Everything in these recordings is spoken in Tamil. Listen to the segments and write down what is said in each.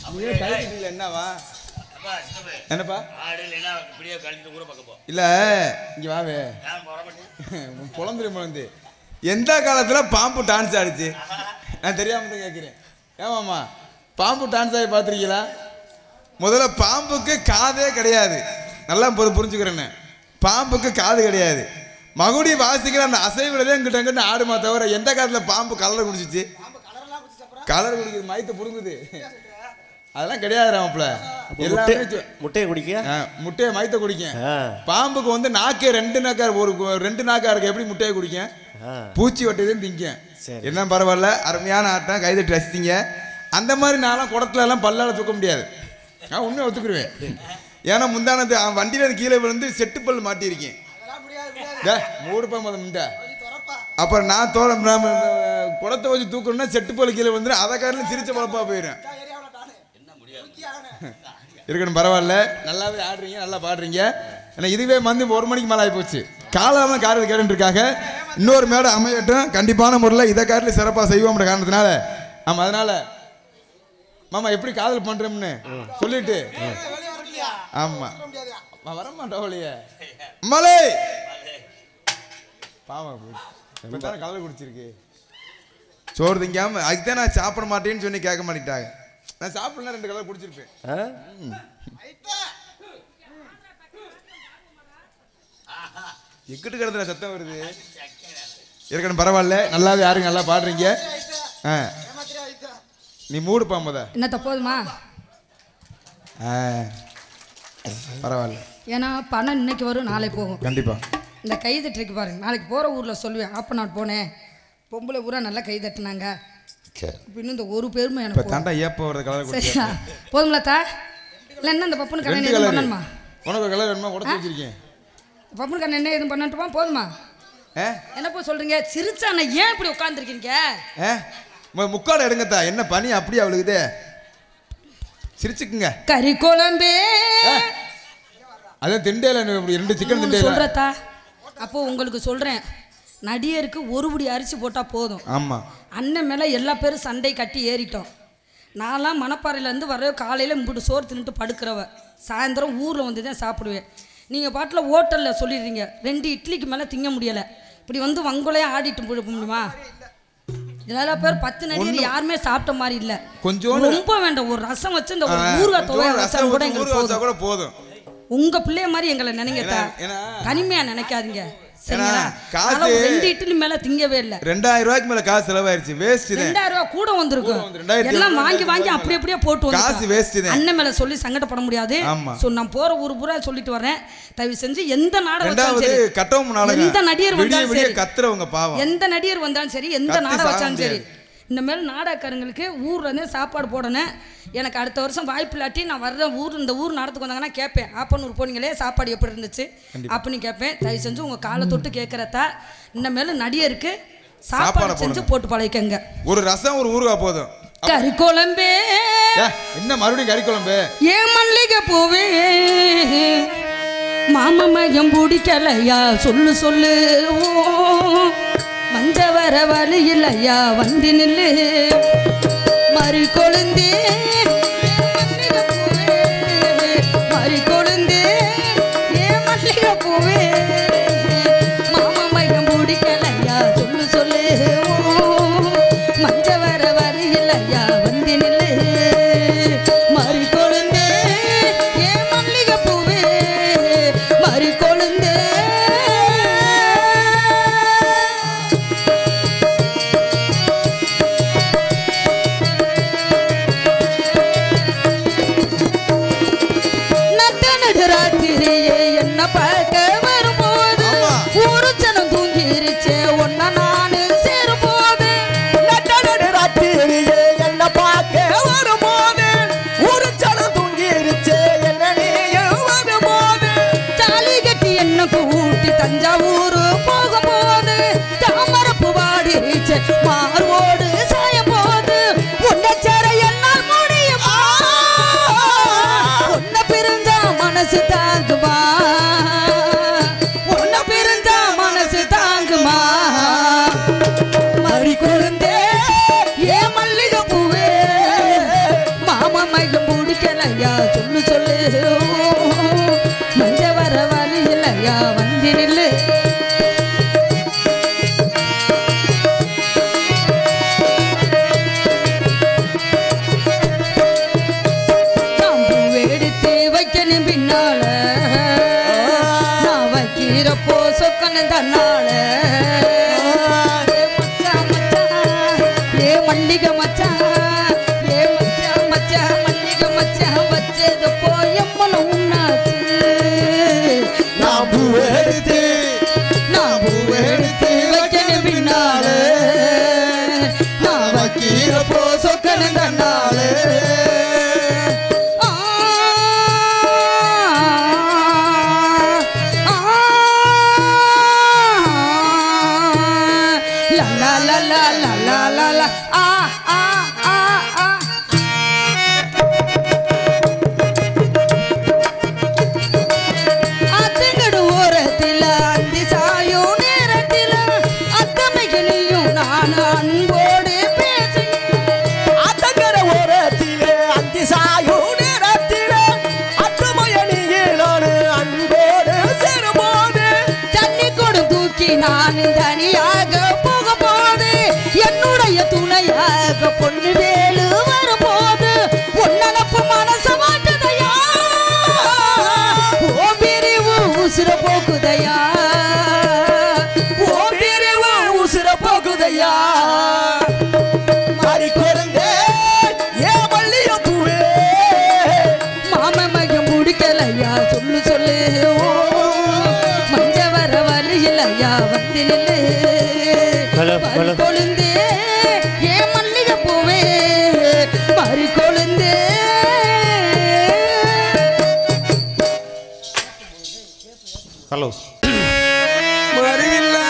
நீங்க கழுத்துட்டீங்களா என்னவா அப்பா, இந்த பாரு. என்னப்பா ஆடு இல்லைன்னா இப்படியே கழித்து கூட பக்கம் போ இல்ல இங்க வாவே நான் வர மாட்டேன் குழந்தை முழந்து எந்த காலத்துல பாம்பு டான்ஸ் ஆடுச்சு நான் தெரியாம தான் கேட்கிறேன் ஏமாமா பாம்பு டான்ஸ் ஆகி பார்த்துருக்கீங்களா முதல்ல பாம்புக்கு காதே கிடையாது நல்லா புரி- புரிஞ்சுக்கிறேன்னு பாம்புக்கு காது கிடையாது மகுடி வாசிக்கிற அந்த அசைவுல தான் இங்கிட்ட இங்கிட்ட ஆடுமா தவிர எந்த காலத்துல பாம்பு கலர் குடிச்சிச்சு கலர் குடிக்குது மயத்தை புடுங்குது அதெல்லாம் கிடையாது ராமப்ல எல்லாமே சொ- முட்டையை குடிக்க ஆ, முட்டையை மயத்தை குடிக்கும் ஆ, பாம்புக்கு வந்து நாக்கே ரெண்டு நாக்கா ஒரு கு- ரெண்டு நாக்கா இருக்கு எப்படி முட்டையை குடிக்கும் ஆ. பூச்சி வட்டையும் திங்கும் சரி. என்ன பரவாயில்ல அருமையான ஆட்டம் கைதட்டி ரசித்தீங்க அந்த மாதிரி நான்லாம் குடத்துல எல்லாம் பல்லால தூக்க முடியாது நான் உண்மையை ஒத்துக்குருவேன் ஏன்னா முந்தானது அவன் வண்டியில இருந்து கீழே விழுந்து செட்டுப்பல் மாட்டியிருக்கேன் டேய், மூடுப்பா முத முண்டை அப்புறம் நான் தோற நாம, அஹ், குடத்தை வச்சு தூக்கணும்னா செட்டுப்பல் கீழே விழுந்து அதை காரில் சிரிச்ச பழப்பா போயிடும் இருக்கணும் பரவாயில்ல நல்லாவே ஆடுறீங்க நல்லா பாடுறீங்க ஏன்னா இதுவே வந்து ஒரு மணிக்கு மேலே ஆகிப்போச்சு காலாம காரில் கேட்டுருக்காங்க இன்னொரு மேடம் அமையட்டும் கண்டிப்பான முறையில் இதை காரில் சிறப்பாக செய்வோம்ன்ற காரணத்தினால ஆமாம் அதனால மாமா எப்படி காதல் பண்ணுறோம்னு சொல்லிட்டு ஆமாம் வரமாட்டோலையே மலை பாவம் இப்போ கலர் குடிச்சிருக்கு சோறு திங்காம அதுக்கு நான் சாப்பிட மாட்டேன்னு சொல்லி கேட்க மாட்டேங்கிட்டாங்க நான் சாப்பிடலாம் ரெண்டு கலர் குடிச்சிருப்பேன் ஆ? எக்கிட்டு கிடத்துல சத்தம் வருது இருக்கணும் பரவாயில்ல நல்லாவே யாருங்க நல்லா பாடுறீங்க ஆ நீ மூடு பாம்பத என்னத்த போதுமா ஆ பரவாயில்ல ஏன்னா பணம் இன்னைக்கு வரும் நாளை போகும் கண்டிப்பா இந்த கை தட்டிருக்கு பாருங்க நாளைக்கு போகிற ஊரில் சொல்லுவேன் ஆப்ப நாட் போனேன் பொம்பளை ஊரா நல்லா கை தட்டினாங்க அப்படின்னு இந்த ஒரு பேருமே இப்ப எனக்கு போதும். தாண்டா ஏப்ப வர்றது கலர் குடிச்சு சரியா போதுங்களா இல்லை என்ன இந்த பப்புனு கண்ணன் ரெண்டு எதுவும் கலர் பண்ணணுமா உனக்கு ஒரு கலர் வேணுமா உடச்சு வச்சிருக்கேன் பப்புனு கண்ணன் என்ன எதுவும் பண்ணட்டுமா போதுமா ஆ என்ன போய் சொல்றீங்க சிரிச்சான ஏன் இப்படி உட்காந்துருக்கீங்க ஆ மு- முக்காடு எடுங்கத்தா என்ன பனி அப்படியே அவளுக்குதே சிரிச்சுக்குங்க கறி குழம்பே அதான் திண்டையில இப்படி ரெண்டு சிக்கன் இன்னொன்னு திண்டையில சொல்றதா அப்போ உங்களுக்கு சொல்றேன் நடிகருக்கு ஒரு படி அரிசி போட்டா போதும் ஆமா அண்ணன் மேலே எல்லா பேரும் சண்டை கட்டி ஏறிட்டோம் நான்லாம் மணப்பாறையிலேருந்து வர காலையில் இம்பிட்டு சோறு தின்னுட்டு படுக்கிறவ சாயந்தரம் ஊரில் வந்து தான் சாப்பிடுவேன் நீங்கள் பாட்டில் ஹோட்டலில் சொல்லிடுறீங்க ரெண்டு இட்லிக்கு மேலே திங்க முடியலை இப்படி வந்து வங்குலையே ஆடிட்டு போட முடியுமா எல்லா பேர் பத்து நடிகர் யாருமே சாப்பிட்ட மாதிரி இல்லை கொஞ்சோண்டு ரொம்ப வேண்டாம் ஒரு ரசம் வச்சு இந்த ஒரு ஆ, ஊறுகாய் துவையை கொஞ்சோண்டு வச்சா ரசம் கூட ஊத்தி எங்களுக்கு ஊற வச்சா போதும் கூட போதும் உங்க பிள்ளைய மாதிரி எங்களை நினைங்கத்தா ஏன்னா- ஏன்னா- கனிமையா நினைக்காதீங்க சரிங்களா காசு- அதனால ஒரு ரெண்டு இட்லி மேல திங்கவே இல்லை ரெண்டாயிரம் ரூபாய்க்கு மேல காசு செலவாயிருச்சு வேஸ்ட் தான் ரெண்டாயிரம் ரூபாய் கூட வந்திருக்கும் வந்து ரெண்டாயிரத்தி எல்லாம் ஐநூறு வாங்கி வாங்கி அப்படி அப்படியே போட்டு காசு வந்துட்டோம். waste தான். அண்ணன் மேல சொல்லி சங்கடப்பட முடியாது ஆமா. சோ நான் போற ஊர் பூரா சொல்லிட்டு வரேன் தயவு செஞ்சு எந்த நாடகம் ரெண்டாவது வச்சாலும் சரி கட்டவும் நாடகம் எந்த நடிகர் விடிய வந்தாலும் விடிய சரி கத்துறவங்க பாவம் எந்த நடிகர் வந்தாலும் சரி எந்த கத்தி நாடகம் சாக வச்சாலும் சரி முடியாது. இந்த மாதிரி நாடகக்காரங்களுக்கு ஊர்ல இருந்து சாப்பாடு போடணும் எனக்கு அடுத்த வருஷம் வாய்ப்பு இல்லாட்டி நான் வர்ற ஊர் இந்த ஊர் நடத்துக்கு வந்தாங்கன்னா கேட்பேன் ஆப்பனூர் போனீங்களே சாப்பாடு எப்படி இருந்துச்சு அப்படின்னு கேட்பேன் தயவு செஞ்சு உங்க காலை தொட்டு கேட்கறதா இந்த மேல நடிகருக்கு சாப்பாடை சாப்பாடு செஞ்சு போடுங்க. போட்டு பழகிக்கங்க ஒரு ரசம் ஒரு ஊறுகாய் போதும் கறி குழம்பே ஏ, என்ன மறுபடியும் கறி குழம்பு ஏன் மல்லிகை பூவே மாமமயம் பிடிக்கலையா சொல்லு சொல்லு ஓ மஞ்ச வர வழி இல்லையா வந்து நில்லு மறி கொழுந்தே மல்லிகை பூவே, மறி கொழுந்தே ஏன் மல்லிகை பூவே மாமமயம் பிடிக்கலையா சொல்லு சொல்லு ஓ மஞ்ச வர வழி இல்லையா வந்து நில்லு மறி கொழுந்தே ஏன் மல்லிகை பூவே மறி கொழுந்தே நட்ட நடுராத்திரியே என்ன பார்க்க வரும்போது ஆமா. ஊரு ஜனம் தூங்கிருச்சே ஒன்ன நானு சேரும்போது நட்டநடு ராத்திரியே என்ன பார்க்க வரும்போது ஒரு சனம் தூங்கிருச்சு என்ன நீயும் வரும்போது தாலி கட்டி என்ன கூட்டி தஞ்சாவூர் போகும்போது தாமரப்பு வாடிருச்சு மார்வோடு சாயும் போது உன்னை சேர என்னால் முடியுமா உன்னை பிரிஞ்சா மனசு தாங்குமா உன்னை பிரிஞ்சா மனசு தாங்குமா மறி குழந்தே ஏ மல்லிகை பூவே மாமமையும் இல்லையா சொல்லு சொல்லு மஞ்ச வர வழி இல்லையா வந்து நில்லு நான் பூவை எடுத்து வைக்கணும் பின்னால நான் வைக்கிறப்போ சொக்கணும் தன்னால ஏ மச்சான், மச்சான், ஏ மல்லிகை மச்சான் ஏ மச்சான் மச்சான் மல்லிகை மச்சான் வச்சது போயம்மன உண்ணாச்சு நான் பூ எடுத்து நான் பூவை எடுத்து வைக்கணும் பின்னால நான் வைக்கிறப்போ சொக்கணும் தன்னால ஆ, ஆ, லா லா லா லா லா லா லா லா ஆ ஆ ஆ ஆ அத்தங்கடு ஓரத்தில அந்தி சாயும் நேரத்தில அத்தமைகளையும் நான் அன்போடு பேசி அத்தங்கர ஓரத்திலே அந்தி சாயும் நேரத்திலே அத்தமயனியே நானு அன்போடு சேரும்போது தண்ணி கொடு தூக்கி நான் தனியாக போக போது என்னுடைய துணையாக பொண்ணு வேலு வரும்போது உன்னப்பு மனச மாட்டுதையா ஓ பிரிவு உசுர போக்குதையா ஓ பிரிவு உசுர போகுதையா மாறி குழந்தே ஏ மல்லிய பூவே மாமமகம் முடிக்கலையா சொல்லு சொல்லு ஓ, மஞ்ச வர வழி இல்லையா வந்து நில்லு ஹலோ, ஹலோ. கொழுந்தே ஏ மல்லிகை பூவே மறி கொழுந்தே ஹலோ மறிவில்ல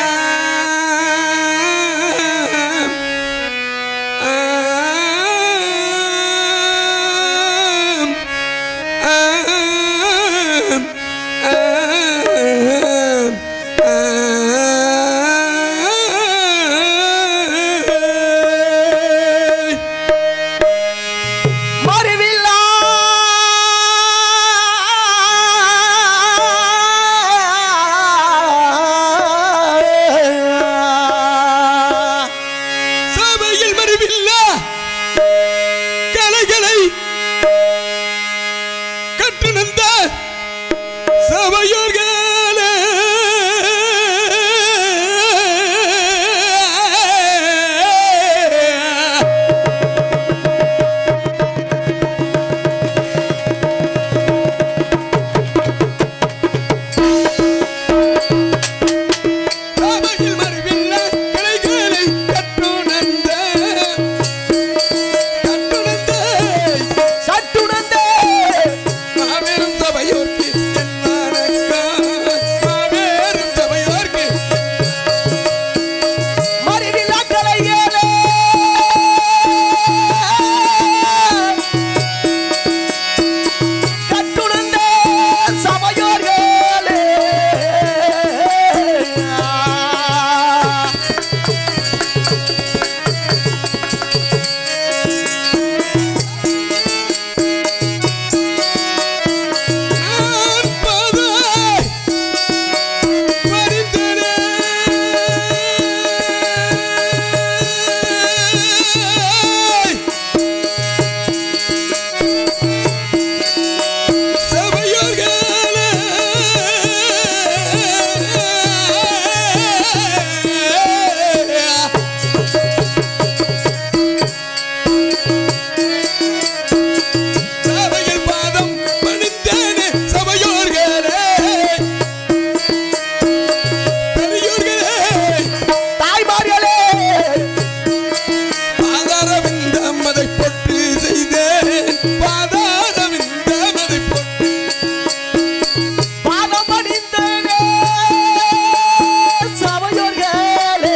மறிவில்லா சபையில் மறிவில்ல கலைகளை கற்றுணர்ந்த சபையோர்களே சபையில் மறிவில்ல கலைகளை கற்றுணர்ந்த கற்றுணர்ந்த சட்டுணர்ந்தே மாபெரும் சபையோர்க்கு என் வணக்கம். மாபெரும் சபையோர்க்கு மறிவில்லா கலைகளே கட்டுணர்ந்தே சபையோர்களே நான் பாதை பறிந்தேனே. சபையோர்களே சபையில் பாதம் பணிந்தேனே சபையோர்களே பெரியோர்களே தாய்மார்களே பாதாரவிந்தம் அதை பொட்டு செய்தேன் பாதாரவிந்தம் அதை பொட்டு பாதம் பணிந்தேனே சபையோர்களே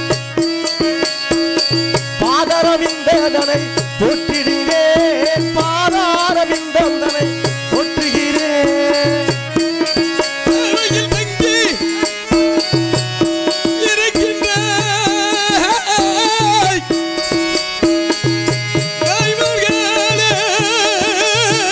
பாதரவிந்தனை தொட்டிடுகிறேன் பாதாரவிந்தனை தொட்டுகிறேன் சபையில் தங்கி இருக்கின்றாய் தாய்மார்களே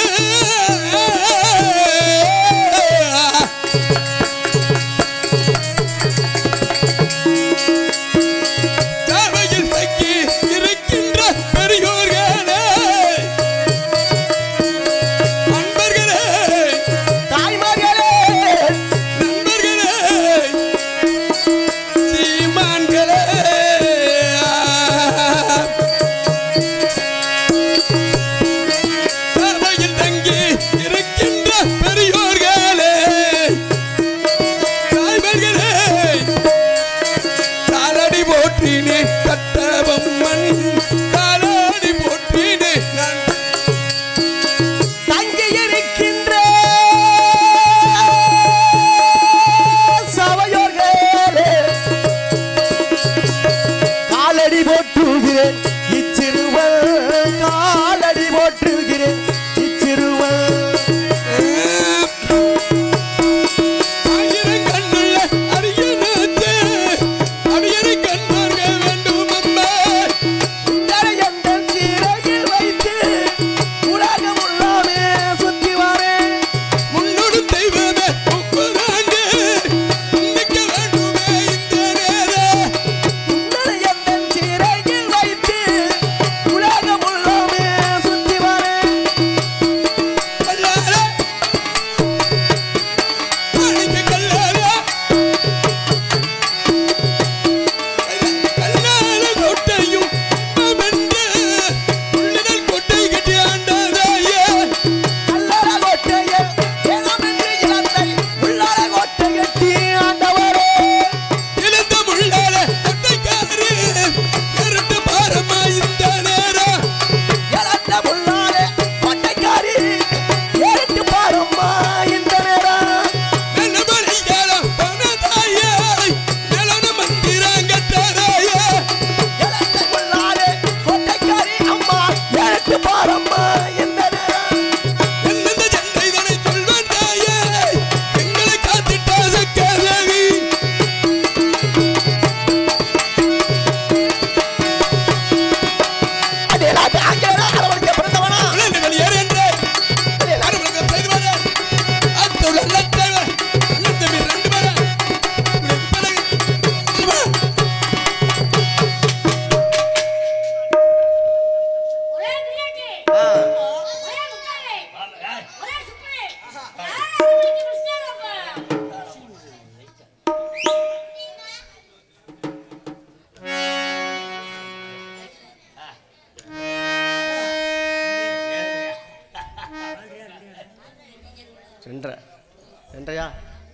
ரெண்டரை ரெண்டரையா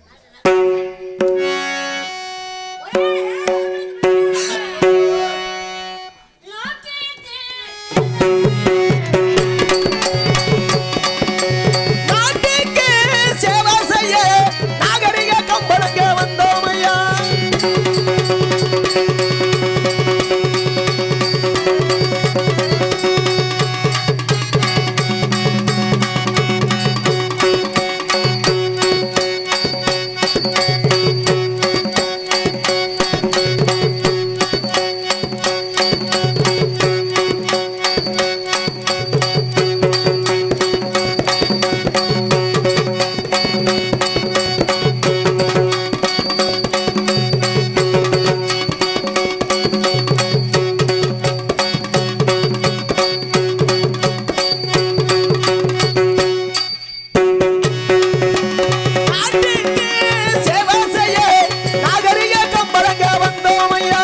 நாட்டுக்கு சேவை செய்ய நாகரிக கம்பளங்க வந்தோம் ஐயா நாட்டுக்கு சேவை செய்ய நாகரிக கம்பளங்க வந்தோம் ஐயா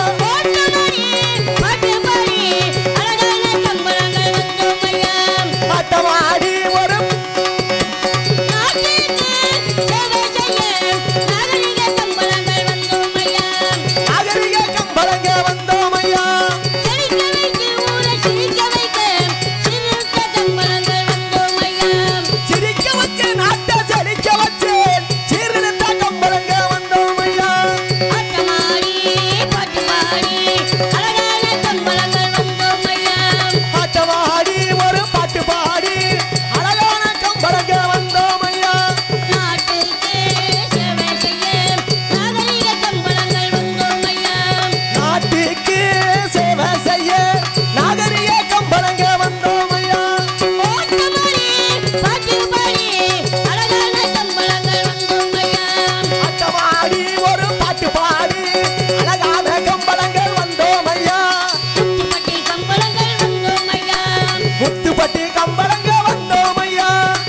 ஆட்டமாடி ஒரு நாகரிக கம்பளங்க வந்தோம் ஐயா சிரிக்க வச்சு நாட்டை செழிக்க வச்சு சீர்திருத்த கம்பளங்க வந்தோம் ஐயா ஆட்டமாடி ஒரு பாட்டு பாடி அழகான கம்பளங்க வந்தோம் ஐயா நாட்டுக்கு சேவை செய்ய நாகரிக கம்பளங்க வந்தோம் ஐயா ஆட்டமாடி ஒரு பாட்டு பாடி அழகான கம்பளங்கள் வந்தோம் ஐயா முத்துப்பட்டி கம்பளங்க வந்தோம் ஐயா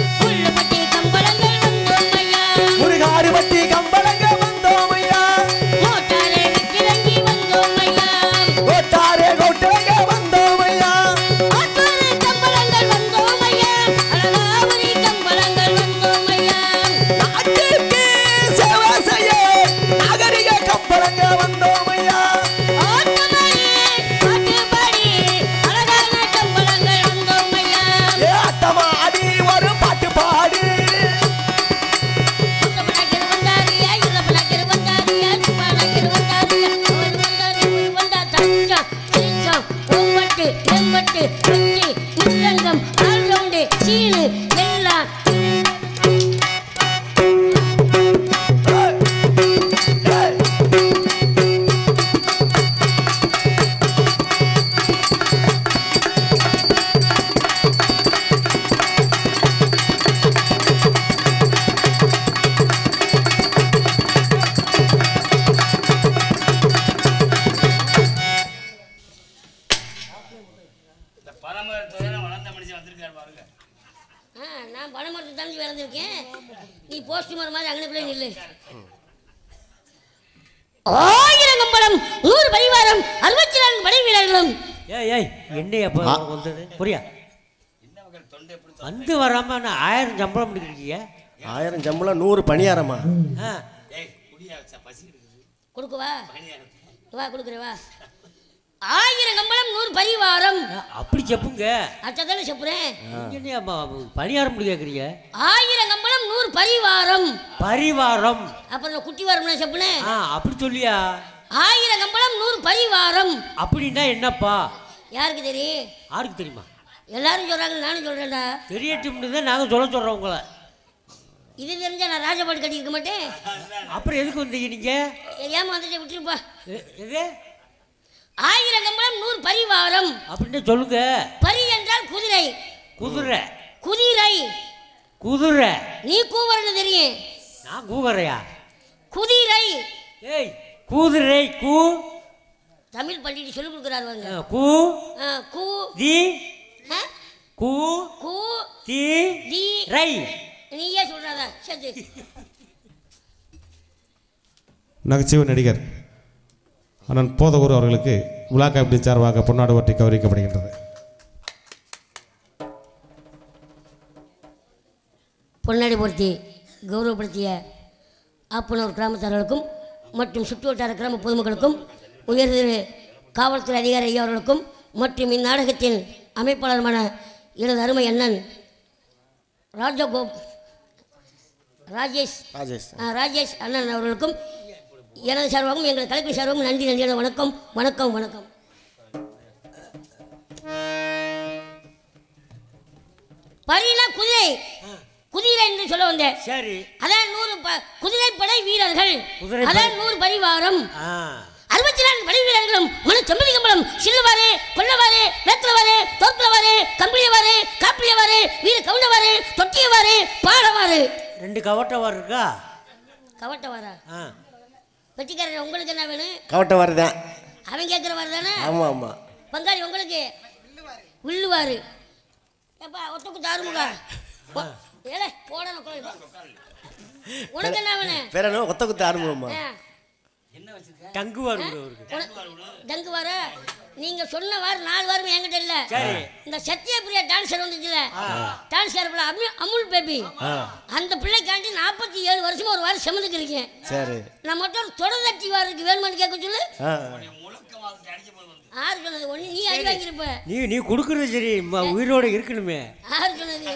முருகாடுபட்டி கம்பளங்க வந்தோம் ஐயா ஓட்டாரே கோட்டங்க வந்தோம் ஐயா நாட்டுக்கு சேவை செய்ய நாகரிக கம்பளங்க வந்தோம் ஐயா ஏ ஆட்டமாடி ஒரு பாட்டு பாடி சீனு எல்லாம் ஏய், ஏய். ஆ, நான் பனைமரத்து தாண்டி விளைஞ்சிருக்கேன் நீ போஸ்ட் மரம் மாதிரி அங்கே போய் நில்லு ஆயிரங்கம்பளம் நூறு பரிவாரம் அறுபத்தி நான்கு படை வீரர்களும் ஏய் ஏய் என்னையா இப்போ வந்தது புரியா வந்து வராம நான் ஆயிரம் சம்பளம் முடிக்கிறீங்க ஆயிரம் சம்பளம் நூறு பணியாரமா ஆ கொடுக்கவா வா கொடுக்குறேன் வா ஆயிரம் கம்பளம் நூறு பரிவாரம் அப்படி செப்புங்க அச்சதானே சொல்றேன் என்னையா பணியாரம் முடி கேட்குறீங்க ஆயிரம் கம்பளம் நூறு பரிவாரம் பரிவாரம் அப்புறம் நான் குட்டி வாரம்னா செப்புனேன் ஆ அப்படி சொல்லியா ஆயிரம் கம்பளம் நூறு பரிவாரம் அப்படின்னா என்னப்பா யாருக்கு தெரியும் யாருக்கு தெரியுமா எல்லாரும் சொல்றாங்க நானும் சொல்றேன்டா தெரியட்டும்னு தான் நாங்கள் சொல்ல சொல்கிறோம் உங்களை இது தெரிஞ்சா நான் ராஜபாடு கட்டியிருக்க மாட்டேன் அப்புறம் எதுக்கு வந்தீங்க நீங்கள் தெரியாம வந்துட்டு விட்டுருப்பா எது ஆயிரம் கம்பளம் நூறு பரிவாரம் அப்படின்னு சொல்லுங்க பரி என்றால் குதிரை குதிரை குதிரை குதிரை நீ கூவரன்னு தெரியும் நான் கூகுறையா குதிரை ஏய் குதிரை கூ தமிழ் பள்ளிட்டு சொல்லிக் கொடுக்குறாரு வாங்க ஆ, கூ ஆ, கூ தி ஆ, கூ கூ தி தி ரை நீயே சொல்றாதா சரி நகைச்சுவை நடிகர் அண்ணன் போதகூர் அவர்களுக்கு விழா கமிட்டி சார்பாக பொன்னாடு ஒட்டி கௌரவிக்கப்படுகின்றது பொன்னாடி பொருத்தி கௌரவப்படுத்திய ஆப்பனூர் கிராமத்தார்களுக்கும் மற்றும் சுற்றுவட்டார கிராம பொதுமக்களுக்கும் உயர் திரு காவல்துறை அதிகாரி ஐயா அவர்களுக்கும் மற்றும் இந்நாடகத்தின் அமைப்பாளருமான எனது அருமை அண்ணன் ராஜகோப் ராஜேஷ் ராஜேஷ் ஆ, ராஜேஷ் அண்ணன் அவர்களுக்கும் எனது சார்பாகவும் எங்கள் கலைக்குழு சார்பாகவும் நன்றி நன்றி வணக்கம் வணக்கம் வணக்கம் பரினா குதிரை குதிரை என்று சொல்ல வந்தேன் சரி அதான் நூறு ப- குதிரைப்படை வீரர்கள் குதிரைப்படை. அதான் நூறு பரிவாரம் ஆ அறுபத்தி நான்கு படை வீரர்களும் மனு செம்பதி கம்பளம் சில்லுவாரு கொல்லவாரு வேத்தலவாரு தோற்கலவாரு கம்பிளியவாரு காப்பியவாரு வீர கவுண்டவாரு தொட்டியவாரு பாடவாரு ரெண்டு கவட்டவார் இருக்கா கவட்டவாரா ஆ வெட்டிக்காரர் உங்களுக்கு என்ன வேணும் கவட்டை வருதேன் அவன் கேட்குறவாரு தானே ஆமாம் ஆமாம் பங்காளி உங்களுக்கு வில்லுவாரு ஏப்பா ஒத்துக்கு தாருமுகா ஒ- ஏலே போடணும் கோயில் உனக்கு என்ன வேணும் பேர் என்ன ஒத்த குத்து ஆரம்பமா ஆ, டங்குவார் அவருக்கு உன- டங்கு வார நீங்க சொன்ன வாரம் நாலு வாரம் என்கிட்ட இல்ல சரி. இந்த சத்யபிரியா டான்ஸர் வந்துச்சுல டான்ஸர் பிள்ளை அமு அமுல் பேபி அந்த பிள்ளைக்காண்டி நாற்பத்தி ஏழு வருஷமா ஒரு வாரம் செமந்துக்கிறீங்க சரி நான் மட்டும் தொடர் தட்டி வாருக்கு வேணுமான்னு கேட்க சொல்லு ஆ ஆறு சொன்னது ஒண்ணு நீ அடி வாங்கியிருப்ப நீ நீ கொடுக்குறது சரி ம- உயிரோட இருக்கணுமே ஆறு சொன்னது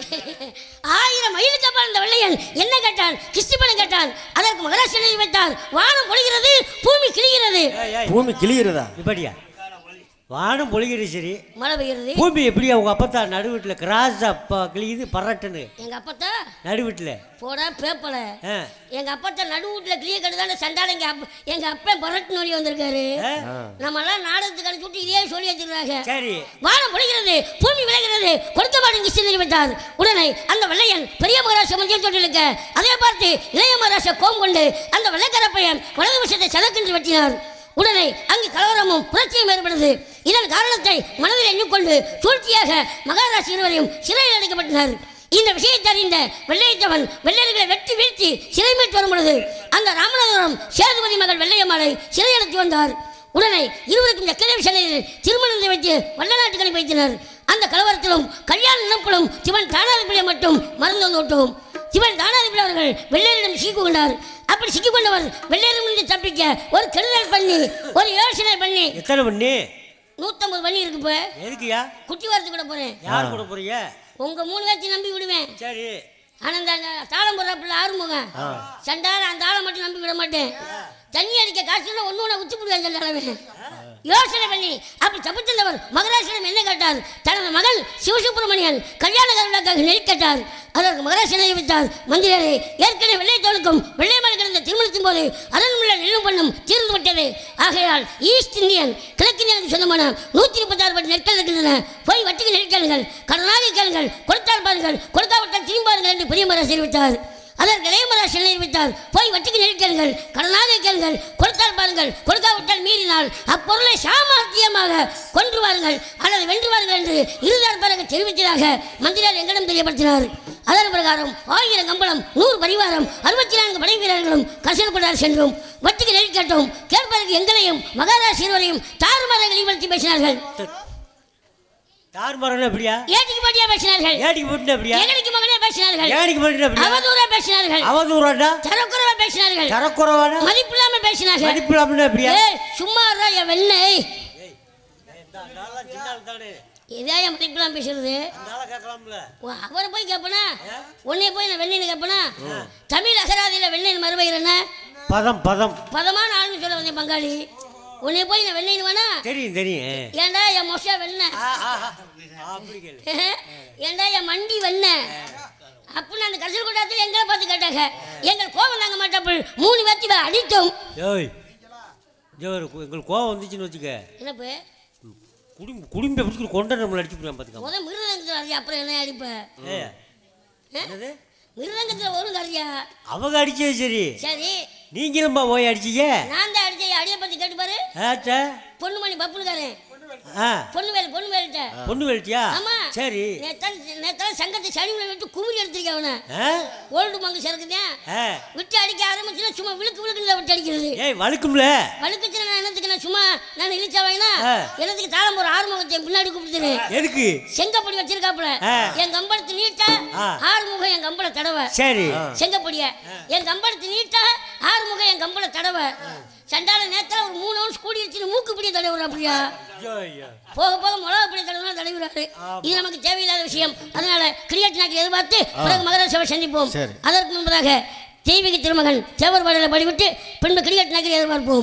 ஆயிரம் மயிலுக்கு அப்புறம் அந்த வெள்ளையன் என்ன கேட்டான் கிறிஸ்துவனை கேட்டான் அதற்கு மகராசினை வைத்தார் வானம் பொழிகிறது பூமி கிழிகிறது ஏய், ஏய், பூமி கிளிகிறதா இப்படியா வானம் பொழிகிறது சரி மழை பெய்கிறது பூமி எப்படியா உங்க அப்பத்தா நடுவீட்டில் கிராஸ் அப்பா கிழியுது பரட்டுன்னு எங்க அப்பத்தா நடுவீட்டில் போடா பேப்பல ஆ எங்க அப்பத்தா நடு வீட்டுல கிளிய கட்டுதான சண்டால எங்க அப்ப எங்க அப்பன் பரட்டு நோடி வந்திருக்காரு ஆ? நம்ம எல்லாம் நாடகத்துக்கு அனுப்பிச்சு விட்டு இதே சொல்லி வச்சிருக்காங்க சரி வானம் பொழிகிறது பூமி விளைகிறது கொடுக்க மாட்டேன் கிருஷ்ணன் விட்டார் உடனே அந்த வெள்ளையன் பெரிய மகாராஷ்டிர மஞ்சள் தொட்டிலுக்க அதை பார்த்து இளைய மகாராஷ்டிர கோம் கொண்டு அந்த வெள்ளைக்கார பையன் வலது விஷயத்தை சதக்கென்று வெட்டினார் உடனே அங்கு கலவரமும் புரட்சியும் ஏற்பட்டது இதன் காரணத்தை மனதில் எண்ணிக்கொண்டு சூழ்ச்சியாக மகாராஷ்டிர இருவரையும் சிறையில் அடைக்கப்பட்டனர் இந்த விஷயத்தை அறிந்த வெள்ளையத்தவன் வெள்ளையர்களை வெட்டி வீழ்த்தி சிறை மீட்டு வரும் பொழுது அந்த ராமநாதபுரம் சேதுபதி மகள் வெள்ளையம்மாளை சிறை அழைத்து வந்தார் உடனே இருவருக்கும் இந்த கிளவி சென்னையில் திருமணத்தை வைத்து வல்ல நாட்டுகளை வைத்தனர் அந்த கலவரத்திலும் கல்யாண நினைப்பிலும் சிவன் தானாதிபதியை மட்டும் மறந்து வந்து விட்டோம் சிவன் தானாதிபதி அவர்கள் வெள்ளையரிடம் சிக்கிக் கொண்டார் அப்படி சிக்கிக் கொண்டவர் வெள்ளையரிடமிருந்து தப்பிக்க ஒரு கெடுதல் பண்ணி ஒரு யோசனை பண்ணி எத்தனை பண்ணி நூற்றம்பது பண்ணி இருக்கு இப்போ எதுக்குயா குட்டி வரத்து கூட போறேன் யார் கூட போறீங்க உங்க மூணு பேர்த்தையும் நம்பி விடுவேன் சரி ஆனா இந்த அந்த தாளம் போடுற பிள்ளை ஆறுமுக சண்டால அந்த ஆளை மட்டும் நம்பி விட மாட்டேன் தண்ணி அடிக்க காசுல ஒண்ணு ஒண்ணு உச்சி போடுவேன் சண்டாலவன் யோசனை பண்ணி அப்படி தப்பித்தவர் மகராசனம் என்ன கேட்டார் தனது மகள் சிவசுப்பிரமணியன் கல்யாண கருவிழாக்காக நெல் கேட்டார் அதற்கு மகராசனை அறிவித்தார் மந்திரரே ஏற்கனவே வெள்ளைத்தோளுக்கும் வெள்ளை மலை கிடந்த திருமணத்தின் போது அரண்மனை நெல்லும் பண்ணும் தீர்ந்து விட்டது ஆகையால் ஈஸ்ட் இந்தியன் கிழக்கிந்தியனுக்கு சொந்தமான நூற்றி முப்பத்தாறு பட்டு நெற்கள் இருக்கின்றன போய் வட்டிக்கு நெல் கேளுங்கள் கடனாக கேளுங்கள் கொடுத்தால் பாருங்கள் கொடுக்காவிட்டால் திரும்பாருங்கள் என்று பெரிய மகாராஜ் தெரிவித்தார் அதற்கு இளையமராஜ் சென்னை அறிவித்தார் போய் வட்டிக்கு நெல் கேளுங்கள் கடனாக கேளுங்கள் கொடுத்தால் பாருங்கள் கொடுக்காவிட்டால் மீறினால் அப்பொருளை சாமர்த்தியமாக கொன்றுவார்கள் அல்லது வென்றுவார்கள் என்று இருதார் பிறகு தெரிவித்ததாக மந்திரியார் எங்களிடம் தெரியப்படுத்தினார் அதன் பிரகாரம் ஆயிரம் கம்பளம் நூறு பரிவாரம் அறுபத்தி நான்கு படை வீரர்களும் கசனப்படார் சென்றோம் வட்டிக்கு நெல் கேட்டோம் கேட்பதற்கு எங்களையும் மகாராஜ் இருவரையும் தாறுமாறாக இழிவுபடுத்தி பேசினார்கள் தார்மரம் எப்படியா ஏட்டிக்கு பாட்டியா பேசினார்கள் ஏடிக்கு போட்டு எப்படியா எங்களுக்கு மகனே பேசினார்கள் ஏடிக்கு போட்டு எப்படியா அவதூறா பேசினார்கள் அவதூறாடா தரக்குறைவா பேசினார்கள் தரக்குறவானா மதிப்பில்லாம பேசினார்கள் மதிப்பு இல்லாம எப்படியா ஏய் சும்மா இருடா, என் வெண்ணை இதே என் மதிப்பில்லாம பேசுறது கேட்கலாம்ல ஓ, அவரை போய் கேட்பனா உன்னைய போய் நான் வெண்ணெய் கேட்பனா தமிழ் அகராதியில வெண்ணெய் மறுபெயர் பதம் பதம் பதமான ஆளுன்னு சொல்ல வந்தேன் பங்காளி உன்னைய போய் நான் வெண்ணெய் வேணா தெரியும் தெரியும் ஏன்டா என் மொஷா வெண்ணெய் ஆ, ஆ, ஆ. அப்படி கேளு ஏன்டா என் மண்டி வெண்ணெய் அப்படின்னு அந்த கசல் கூட்டத்தில் எங்களை பார்த்து கேட்டாங்க எங்கள் கோபம் தாங்க மாட்டாப்புள் மூணு பேர்த்தி அடித்தோம் ஏய் ஜோர் எங்களுக்கு கோவம் வந்துச்சுன்னு வச்சுக்க என்னப்பு குடும்ப குடும்ப பிடிச்சி கொண்டு நம்மளை அடிச்சு போய் பார்த்துக்கோ முத மிருதங்கத்தில் அறியா அப்புறம் என்ன அடிப்ப ஏ என்னது மிருதங்கத்தில் ஒரு கறியா அவங்க அடிச்சது சரி சரி நீங்களும்மா போய் அடிச்சீங்க நான் தான் அடிச்ச அடியை பத்தி கேட்டு பாரு ஆச்சா பொண்ணு மணி பப்புனுக்காரன் ஆ பொண்ணு வேலு பொண்ணு வேலுட்ட பொண்ணு வெளுத்தியா ஆமா சரி நேத்தான் நேத்தான் சங்கத்தை சனிமலை விட்டு குமிரி எடுத்திருக்கேன் அவனை ஆ? ஓல்டு மங்கு சரக்குதான் ஆ. விட்டு அடிக்க ஆரம்பிச்சுன்னா சும்மா விழுக்கு விழுக்குன்னு விட்டு அடிக்கிறது ஏய் வழுக்கும்ல வழுக்குச்சுன்னா நான் என்னத்துக்கு நான் சும்மா நான் இழிச்சா வாங்கினா ஆ. என்னத்துக்கு தாளம் போற ஆறுமுகத்தை என் பின்னாடி கூப்பிட்டுரு எதுக்கு செங்கப்படி வச்சிருக்காப்புல ஆ. என் கம்பளத்து நீட்டா ஆ. ஆறுமுகம் என் கம்பள தடவை சரி செங்கப்படிய என் கம்பளத்து நீட்டா ஆறுமுகம் என் கம்பள தடவை சண்டால நேரத்தில் ஒரு மூணு ஹவர்ஸ் கூடி வச்சு மூக்கு பிடிய தடவை அப்படியா போக போக மிளகா பிடி தடவை தடவுறாரு இது நமக்கு தேவையில்லாத விஷயம் அதனால கிரிக்கெட் நாட்டில் எதிர்பார்த்து பிறகு மகராசவை சந்திப்போம் சரி. அதற்கு முன்பதாக தெய்வீக திருமகன் தேவர் பாடலை படிவிட்டு பின்பு கிரிக்கெட் நாட்டில் எதிர்பார்ப்போம்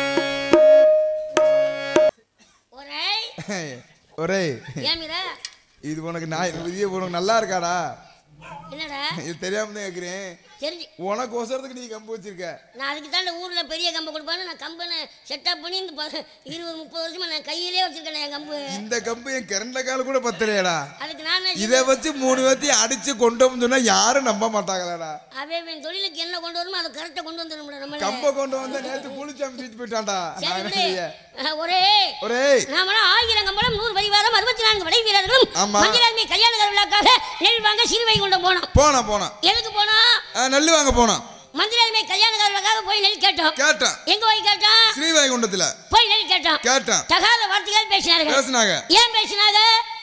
ஒரே ஒரே ஏன் மீரா இது உனக்கு நான் இது உனக்கு நல்லா இருக்காடா என்னடா இது தெரியாம தான் கேட்குறேன் தெரிஞ்சு உனக்கு ஒசரத்துக்கு நீ கம்பு வச்சிருக்க நான் அதுக்கு தான் ஊர்ல பெரிய கம்பை கொடுப்பான்னு நான் கம்பனை செட்டப் பண்ணி இந்த ப- இருபது முப்பது வருஷமா நான் கையிலே வச்சிருக்கேன் என் கம்பு இந்த கம்பு என் கரண்ட கால கூட பத்தலையடா அதுக்கு நான் என்ன இதை வச்சு மூணு பேர்த்தையும் அடிச்சு கொண்டோம்னு சொன்னா யாரும் நம்ப மாட்டாங்களாடா அவன் இவன் தொழிலுக்கு என்ன கொண்டு வரணுமோ அதை கரெக்டாக கொண்டு வந்துடணும் நம்மள கம்ப கொண்டு வந்தா நேத்து குளிச்சு அமுச்சிட்டு போயிட்டான்டா நான் சரி என்ன விடு. செய்ய? அஹ், ஒரே ஒரே நாமெல்லாம் ஆயிரம் கம்பளம் நூறு பரிவாரம் அறுபத்தி நான்கு படை வீரர்களும் ஆமா. மஞ்சளாண்மை கல்யாண விழாக்காக நெல் வாங்க சிறுவை கொண்டு போனோம் போனா போனா எதுக்கு போனோம் நெல்லு வாங்க போனோம் மஞ்சளாண்மை கல்யாண விழாக்காக போய் நெல் கேட்டோம் கேட்டேன் எங்க போய் கேட்டோம் ஸ்ரீவைகுண்டத்துல போய் நெல் கேட்டோம் கேட்டேன் தகாத வார்த்தைகள் பேசினார்கள் பேசுனாங்க ஏன் பேசினாங்க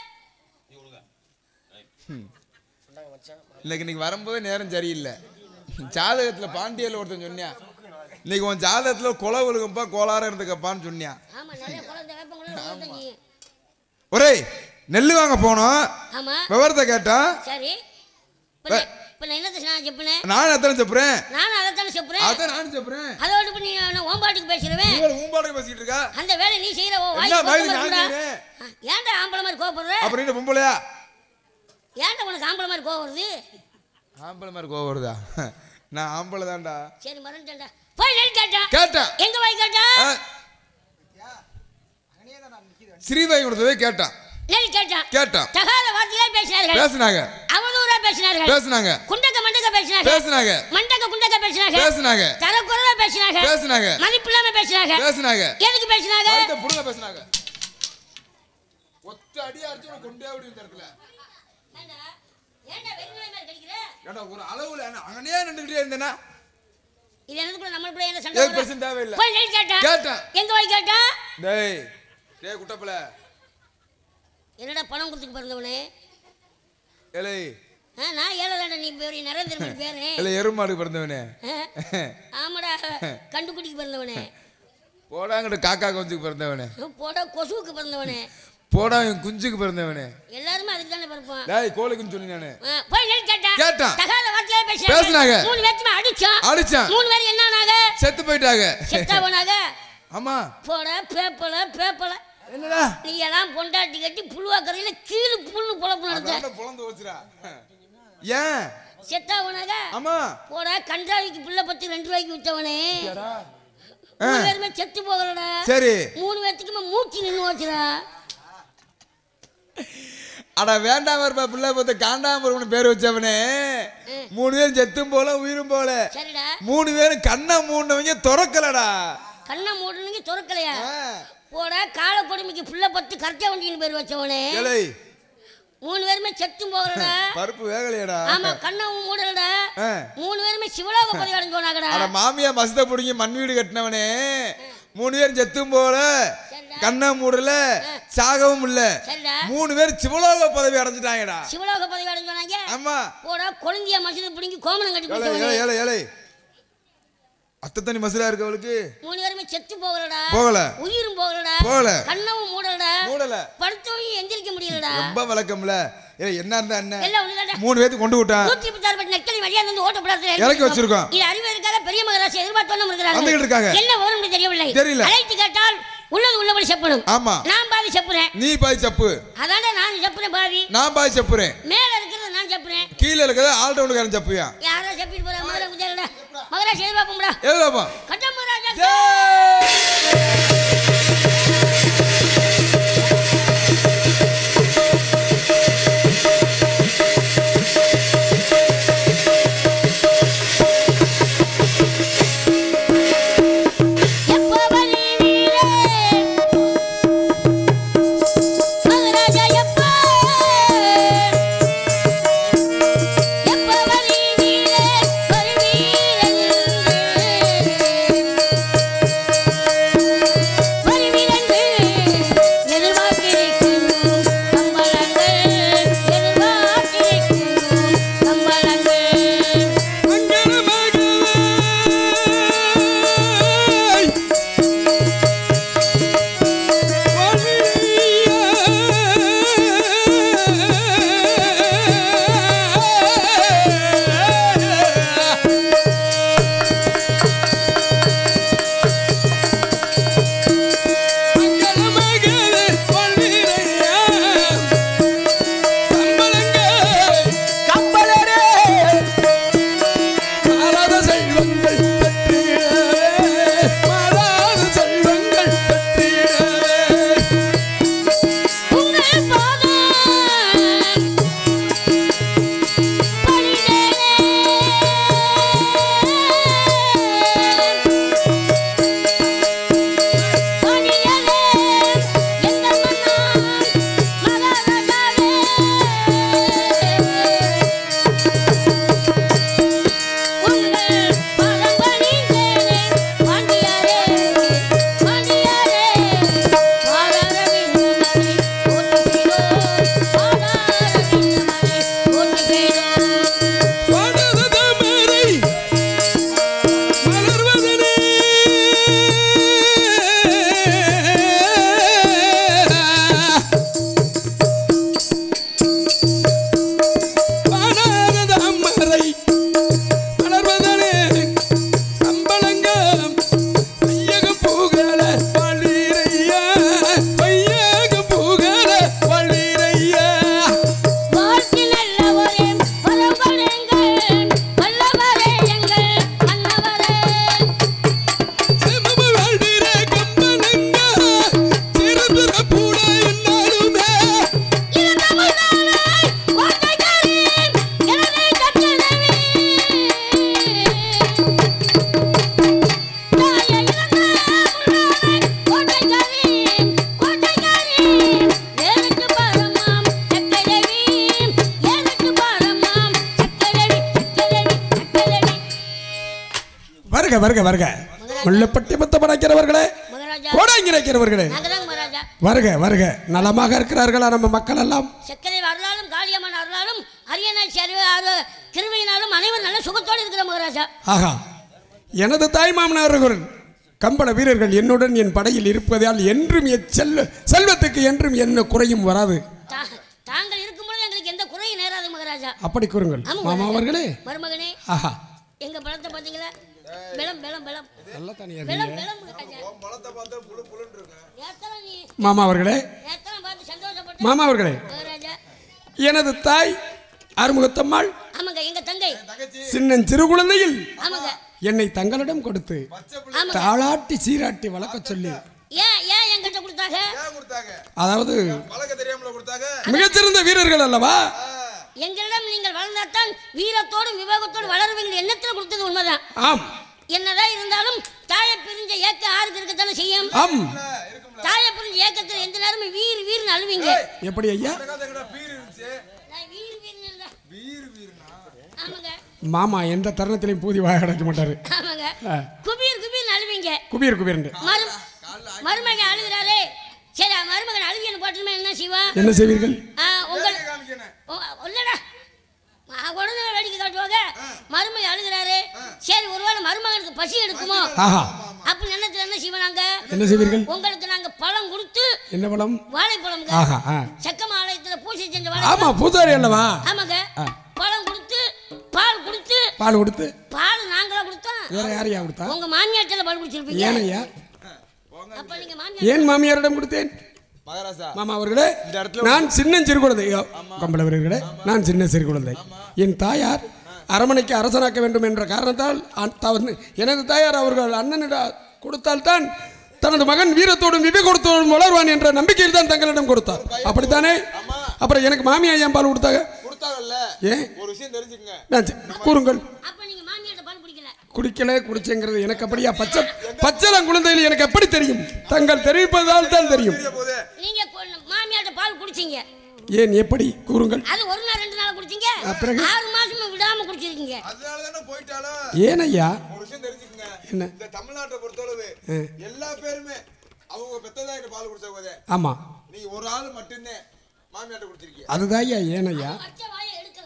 இன்னைக்கு இன்னைக்கு வரும்போது நேரம் சரியில்லை ஜாதகத்துல பாண்டியர்ல ஒருத்தன் சொன்னியா இன்னைக்கு உன் ஜாதகத்துல கொலை ஒழுங்கப்பா கோளாரம் இருந்துக்கப்பான்னு சொன்னியா ஆமா நிறைய குழந்தை வேப்பம் குழந்தை நீ ஒரே நெல்லு வாங்க போனோம் ஆமா விவரத்தை கேட்டா சரி இப்ப நான் இப்ப நான் என்னத்தை நான் செப்புனேன் நான் எத்தனை செப்புறேன் நானும் அதைத்தானே செப்புறேன் அதான் நானும் செப்புறேன் அதோட இப்ப நீ நான் ஓம்பாட்டுக்கு பேசுறவேன் இவரு ஊம்பாடுக்கு பேசிட்டு இருக்கா அந்த வேலை நீ செய்யற ஓ வாய் என்ன வாய் கோபமா நான் இருக்குடா. செய்றேன்? ஏன்டா ஆம்பளை மாதிரி கோவப்படுற அப்புறம் என்ன பொம்பளையா ஏன்டா உனக்கு ஆம்பளை மாதிரி கோவம் வருது ஆம்பளை மாதிரி கோவம் வருதா நான் ஆம்பளை தான்டா சரி மறந்துட்டேன்டா போய் நெல் கேட்டா கேட்டேன் எங்க போய் கேட்டா ஆ. ஸ்ரீவைகுண்டத்தை போய் கேட்டான் நெல் கேட்டா கேட்டான் தகாத வார்த்தைகள் பேசினார்கள் பேசுனாங்க அவதூறா பேசினார்கள் பேசுனாங்க குண்டக்க மண்டக்க பேசினார்கள் பேசுனாங்க மண்டக்க குண்டக்க பேசினாங்க பேசுனாங்க தரக்குறவா பேசினாங்க பேசுனாங்க மதிப்பு இல்லாம பேசினாங்க பேசுனாங்க எதுக்கு பேசினாங்க வயித்தை புடுங்க பேசுனாங்க ஒத்த அடி அடிச்சு உனக்கு கொண்டே அப்படி இந்த இடத்துல ஏண்டா ஏண்டா வெறுமனே மாதிரி கடிக்கிற ஏடா ஒரு அளவுல என்ன அங்கனே நின்றுகிட்டே இருந்தேனா இது எனக்குள்ள நம்மளுக்குள்ள என்ன சண்டை ஏழு வருது? பர்சன்ட் தேவையில்லை போய் நெல் கேட்டா கேட்டேன் எங்க போய் கேட்டா டேய் டேய் குட்டப்பல என்னடா பணம் கொடுத்துக்கு பிறந்தவனே ஏலே ஆ, நான் ஏழை தாண்டா நீ பேரு நரேந்திர மோடி பேரு இல்ல எருமாடு பிறந்தவனே ஆ, ஆமாடா கண்டுக்குட்டிக்கு பிறந்தவனே போடாங்கிட்ட காக்கா கொஞ்சுக்கு பிறந்தவனே போட கொசுவுக்கு பிறந்தவனே போடா என் குஞ்சுக்கு பிறந்தவனே எல்லாருமே அதுக்கு தானே பிறப்பான் டேய் கோழிக்குன்னு சொன்னி நானு ஆ, போய் நெல் கேட்டா கேட்டான். தகாத வார்த்தையால பேசினாங்க பேசுனாங்க. மூணு பேருமே அடிச்சான் அடிச்சான் மூணு பேர் என்னானாக செத்து போயிட்டாங்க செத்தாவனாக ஆமா போட பேப்பல பேப்பல என்னடா நீ எல்லாம் பொண்டாட்டி கட்டி புழுவாக்கறையில கீழு புல்லு பொழப்பு நடத்த அதான்டா பொழந்து வச்சுடா ஏன் செத்தாவனாக ஆமா போட கன்றாவிக்கு புள்ள பத்தி ரெண்டு ரூபாய்க்கு வித்தவனே ஆ. மூணு பேருமே செத்து போகலடா சரி மூணு பேர்த்துக்குமே மூச்சு நின்று வச்சுடா அட வேண்டாம் இருப்பா பிள்ளை பார்த்து காண்டாம பேர் வச்சவனே மூணு பேரும் செத்தும் போல உயிரும் போல சரிடா மூணு பேரும் கண்ணை மூணவங்க திறக்கலடா கண்ணை மூடணுங்க திறக்கலையா ஆ. போட கால கொடுமைக்கு புள்ள பத்து கரைச்சா வண்டின்னு பேர் வச்சவனே ஏலே மூணு பேருமே செத்தும் போகலடா பருப்பு வேகலையடா ஆமா கண்ணவும் மூடலடா ஆ. மூணு பேருமே சிவலோக பதிவு அடைஞ்சு போனாங்கடா அட மாமியா மசத பிடிங்கி மண் வீடு கட்டினவனே மூணு பேரும் செத்தும் போல சரிடா. கண்ணை மூடல சாகவும் இல்ல சரிடா மூணு பேர் சிவலோக பதவி அடைஞ்சிட்டாங்கடா சிவலோக பதிவு அடைஞ்சு போனாங்க ஆமா போடா கொழுந்திய மசித பிடிங்கி கோமணம் கட்டி ஏழை கொடுத்தவனே ஏழை ஏழை ஏழை அத்தை தண்ணி மசுரா இருக்கு அவளுக்கு மூணு பேருமே செத்து போகலடா போகல உயிரும் போகலடா போகல கண்ணவும் மூடலடா மூடல படுத்தவங்க எந்திரிக்க முடியலடா ரொம்ப வழக்கம்ல ஏய், என்ன இருந்தா என்ன எல்லாம் ஒண்ணுதான்டா மூணு பேத்துக்கு கொண்டு விட்டான் நூத்தி முப்பத்தாறு பட்டு நெக்கலி வழியா வந்து ஓட்டப்படாத இறக்கி வச்சிருக்கோம். இது அறிவதற்காக பெரிய மகராசி எதிர்பார்த்து வந்துகிட்டு இருக்கிறாங்க இருக்காங்க. என்ன வரும் தெரியவில்லை தெரியல. அழைத்து கேட்டால் உள்ளது உள்ளபடி செப்பணும் ஆமா நான் பாதி செப்புறேன் நீ பாய் சப்பு அதானே நான் செப்புறேன் பாதி நான் பாய் சப்புறேன் மேல இருக்கிறது நான் செப்புறேன் கீழே இருக்கிறது ஆல்ரவுண்டுக்காரன் சப்புயா யாரோ செப்பிட்டு போறா மகரா குதிரடா மகராசி எதிர்பார்ப்போம்டா எவ்வளோப்பா கட்டம் மகராஜா எப்போ வருவீரே மகராஜா எப்போ வருக வருக முள்ளப்பட்டி முத்த படைக்கிறவர்களே மகாராஜா கோடாங்கிறவர்களே நாங்க தான் மகாராஜா வருக வருக நலமாக இருக்கிறார்களா நம்ம மக்கள் எல்லாம் சக்கரை அருளாலும் காளியம்மன் அருளாலும் அரியணை சேர்வு அது கிருமையினாலும் அனைவரும் நல்ல சுகத்தோடு இருக்கிற மகாராஜா ஆஹா எனது தாய் மாமனார்கள் கம்பள வீரர்கள் என்னுடன் என் படையில் இருப்பதால் என்றும் என் செல்ல செல்வத்துக்கு என்றும் என்ன குறையும் வராது தா- தாங்கள் இருக்கும்பொழுது எங்களுக்கு எந்த குறையும் நேராது மகாராஜா அப்படி கூறுங்கள் ஆமா மாமா மகாராஜா. அவர்களே மருமகனே ஆஹா எங்க பழத்தை பாத்தீங்களா பெலம் பெலம் பெலம் நல்லா தனியா பெலம் பெலம் மகாராஜா நேத்தெல்லாம் நீ மாமா அவர்களே நேத்தெல்லாம் பார்த்து சந்தோஷப்பட்டு மாமா அவர்களே மகாராஜா எனது தாய் அறுமுகத்தம்மாள் ஆமாங்க எங்க தங்கை சின்னன் சிறு குழந்தையில் ஆமாங்க என்னை தங்களிடம் கொடுத்து ஆமாங்க தாளாட்டி சீராட்டி வளர்க்க சொல்லி ஏன் ஏன் என்கிட்ட கொடுத்தாங்க ஏன் கொடுத்தாங்க அதாவது பழக்க தெரியாமல கொடுத்தாங்க மிகச்சிறந்த வீரர்கள் அல்லவா எங்களிடம் நீங்கள் வளர்ந்தால்தான் வீரத்தோடும் விவேகத்தோடும் வளருவீங்க எண்ணத்தில் கொடுத்தது உண்மைதான் ஆம் என்னதான் இருந்தாலும் தாயை பிரிஞ்ச ஏக்க ஆறுக்கு இருக்கத்தானே செய்யும் ஆம் தாயை பிரிஞ்ச ஏக்கத்தில் எந்த நேரமும் வீர் வீர்னு அழுவீங்க எப்படி ஐயா பீர் இருந்துச்சு நான் வீர் வீர்னு இல்ல. பீர் வீர்னா ஆமாங்க மாமா எந்த தருணத்திலையும் பூதி வாய அடைக்க மாட்டாரு ஆமாங்க ஆ. குபீர் குபீர்னு அழுவீங்க குபீர் குபீர்ண்டு மரு மருமகன் அழுகிறாரே சரி மருமகன் அழுவியன்னு போட்டுமே என்ன செய்வா என்ன செய்வீர்கள் ஆ, உங்கள் காமிக்கணும் ஓ, இல்லடா ம- குழந்தை வேடிக்கை காட்டுவாங்க மருமகன் அழுகிறாரு சரி ஒருவேளை மருமகனுக்கு பசி எடுக்குமோ ஆஹா அப்ப எண்ணத்துல என்ன செய்வாங்க என்ன செய்வீர்கள் உங்களுக்கு நாங்க பழம் கொடுத்து என்ன பலம் வாழைப்பழம் ஆஹா ஆ செக்கம ஆலயத்துல பூஜை செஞ்ச ஆமா வாழைப்பழம் பூசாரி அல்லவா ஆமாங்க ஆ. பழம் கொடுத்து பால் கொடுத்து பால் கொடுத்து பால் நாங்களா கொடுத்தோம் வேற யாரையா கொடுத்தா உங்க மாமியார்ட்ட பால் குடிச்சிருப்பீங்க ஏனையா அப்ப நீங்க மாமியார் ஏன் மாமியாரிடம் கொடுத்தேன் மகாராஜா மாமா அவர்களே இந்த இடத்துல நான் சின்ன சிறு குழந்தை ஐயோ, கம்பள வீரர்களே நான் சின்ன சிறு குழந்தை என் தாயார் அரமனைக்கு அரசனாக்க வேண்டும் என்ற காரணத்தால் அ- தவறு- எனது தாயார் அவர்கள் அண்ணனிட கொடுத்தால்தான் தனது மகன் வீரத்தோடும் விவேகத்தோடும் வளர்வான் என்ற நம்பிக்கையில் தான் தங்களிடம் கொடுத்தார் அப்படித்தானே அப்புறம் எனக்கு மாமியா ஏன் பால் கொடுத்தாங்க கொடுத்தாங்கல்ல ஏன் ஒரு விஷயம் தெரிஞ்சுக்கங்க நான் சி- கூறுங்கள் அப்ப நீங்க மாமியார்ட்ட பால் குடிக்கல குடிக்கல குடிச்சேங்கிறது எனக்கு அப்படியா பச்சை பச்சளம் குழந்தையில் எனக்கு எப்படி தெரியும் தங்கள் தெரிவிப்பதால் தான் தெரியும் போதே நீங்க கொ- மாமியார்ட்ட பால் குடிச்சீங்க ஏன் எப்படி கூறுங்கள் அது ஒரு நாள் ரெண்டு நாள் குடிச்சீங்க பிறகு? ஆறு மாசமா விடாம குடிச்சிருக்கீங்க அதனால தானே போயிட்டாலும் ஏன் ஐயா ஒரு விஷயம் தெரிஞ்சுக்கங்க என்ன? இந்த தமிழ்நாட்டை பொறுத்தளவு ஆ. எல்லா பேருமே அவங்க பெத்ததாயிட்ட பால் குடிச்ச போதே ஆமா நீங்க ஒரு ஆள் மட்டும்தான் மாமியாட்ட குடிச்சிருக்கீங்க அதுதான் ஐயா ஏன் ஐயா வச்ச வாயை எடுக்கல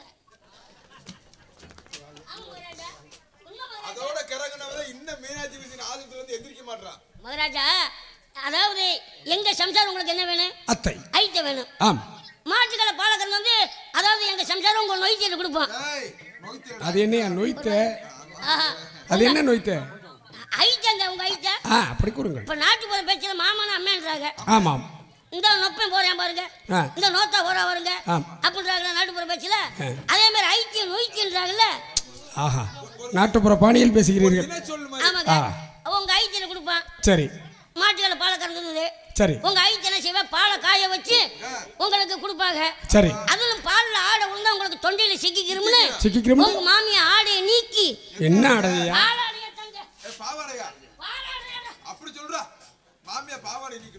ஆமா மகாராஜா உண்மை மகாராஜா. அதோட கிறங்கினவரை இன்னும் மீனாட்சி மிஷின் ஆதித்துல இருந்து எந்திரிக்க மாட்டான் மகாராஜா அதாவது எங்க சம்சாரம் உங்களுக்கு என்ன வேணும் அத்தை ஐட்ட வேணும் ஆம் மாட்டுக்களை பாலக்கறது வந்து அதாவது எங்க சம்சாரம் உங்க நொய்த்தியில் கொடுப்போம் ஏய் நோய்த்து அது என்னையா நொய்த்த ஆஹா. அது என்ன நொய்த்த ஐட்டங்க உங்க ஐட்ட ஆ அப்படி கூறுங்கள் இப்ப நாட்டு போற பேச்சுல மாமன் அம்மன்றாங்க ஆமாம் இந்த நொப்பம் போறேன் பாருங்க ஆ. இந்த நோத்தா போறா வருங்க ஆம். அப்படின்றாங்களா நாட்டுப்புற பேச்சுல அதே மாதிரி ஐக்கியம் நொய்க்கின்றாங்கல்ல ஆஹா நாட்டுப்புற பாணியில் பேசுகிறீர்கள் என்ன சொல்லுமா ஆமாங்க ஆ. உங்க ஐக்கியம் கொடுப்பான் சரி மாட்டுகளை பாலை கறக்குறது சரி உங்க ஐக்கியம் என்ன செய்வா பாலை காய வச்சு உங்களுக்கு கொடுப்பாங்க சரி அதிலும் பால்ல ஆடை விழுந்தா உங்களுக்கு தொண்டையில சிக்கிக்கிறோம்னு சிக்கிக்கிறோம்னு? உங்க மாமியா ஆடையை நீக்கி என்ன அடையா பாலாடைய தங்க ஏய், பாவாடையா பாலாடையா அப்படி சொல்றா மாமியா பாவாடை நீக்கிட்டு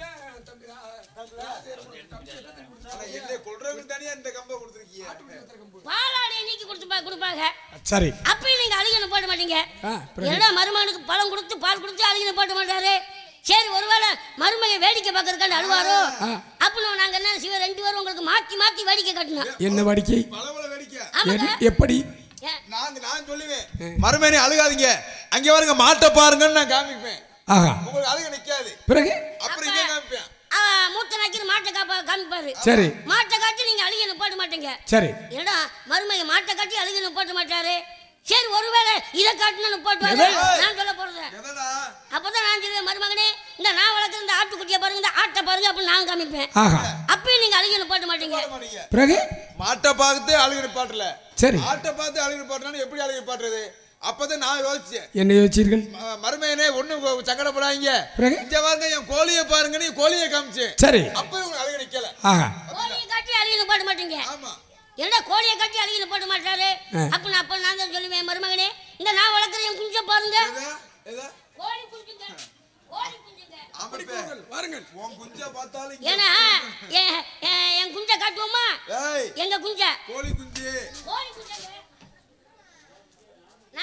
என்ன கொள்றவங்க தனியா இந்த கம்ப கொடுத்துருக்கீங்க பாலாடையை நீக்கி கொடுத்து கொடுப்பாங்க சரி அப்பயும் நீங்க அழுகணும் போட மாட்டீங்க ஆ பிறகு என்னடா மருமகனுக்கு பழம் கொடுத்து பால் கொடுத்து அழுகணும் போட மாட்டாரு சரி ஒருவேளை மருமக வேடிக்கை பார்க்கறதுக்காண்டு அழுவாரோ அப்படின்னு நாங்க என்ன செய்வோம் ரெண்டு பேரும் உங்களுக்கு மாத்தி மாத்தி வேடிக்கை கட்டணும் என்ன வாடிக்கை பலபல வேடிக்கை ஆமாங்க எது- எப்படி ஏன்? நாங்க நான் சொல்லுவேன் மறுமேனி அழுகாதீங்க அங்க பாருங்க மாட்டை பாருங்கன்னு நான் காமிப்பேன் ஆஹா உங்களுக்கு அழுக நிக்காது பிறகு அப்புறம் இங்க காமிப்பேன் ஆ, மூத்த நாக்கிற மாட்டை காப்பா காமிப்பாரு சரி மாட்டை காட்டி நீங்க அழுகணும் போட மாட்டீங்க சரி என்னடா மருமக மாட்டை காட்டி அழுகணும் போட்ட மாட்டாரு சரி ஒருவேளை இதை காட்டணும் போட்டு நான் சொல்ல போறது எதடா அப்பதான் நான் சொல்லுவேன் மருமகனே இந்த நான் வளர்க்குற இந்த ஆட்டுக்குட்டியை பாருங்க இந்த ஆட்டை பாருங்க அப்படின்னு நான் காமிப்பேன் ஆஹா அப்பயும் நீங்க அழுகணும் போட்ட மாட்டீங்க மாட்டீங்க பிறகு மாட்டை பார்த்து அழுகு நிப்பாட்டல சரி ஆட்டை பார்த்து அழுகு நிப்பாட்டினா எப்படி அழுகு நிப்பாட்டுறது அப்பதான் நான் யோசிச்சேன் என்ன யோசிச்சீர்கள் ம- மருமையனே ஒண்ணு சங்கடப்படாதீங்க பிறகு? இங்க பாருங்க என் கோழியை பாருங்க நீ கோழியை காமிச்சேன் சரி அப்ப இவங்க அழுக நிக்கல ஆஹா கோழியை காட்டி அழுகணும் போட்ட மாட்டீங்க ஆமா என்ன கோழியை கட்டி அழுகணும் போட்ட மாட்டாரு ஆ. அப்ப நான் அப்ப நான் தான் சொல்லுவேன் மருமகனே இந்த நான் வளர்க்குற என் குஞ்சை பாருங்க எதா? எதா? கோழி குஞ்சுங்க கோழி குஞ்சுங்க ஆமாப்பே. வாருங்கள் உன் குஞ்சை பார்த்தாலும் இங்க- ஏன்னா என் என் என் குஞ்சை காட்டுவோமா ஏய் எங்க குஞ்சை கோழி குஞ்சு கோழி குஞ்சங்க நாங்க வளர்த்த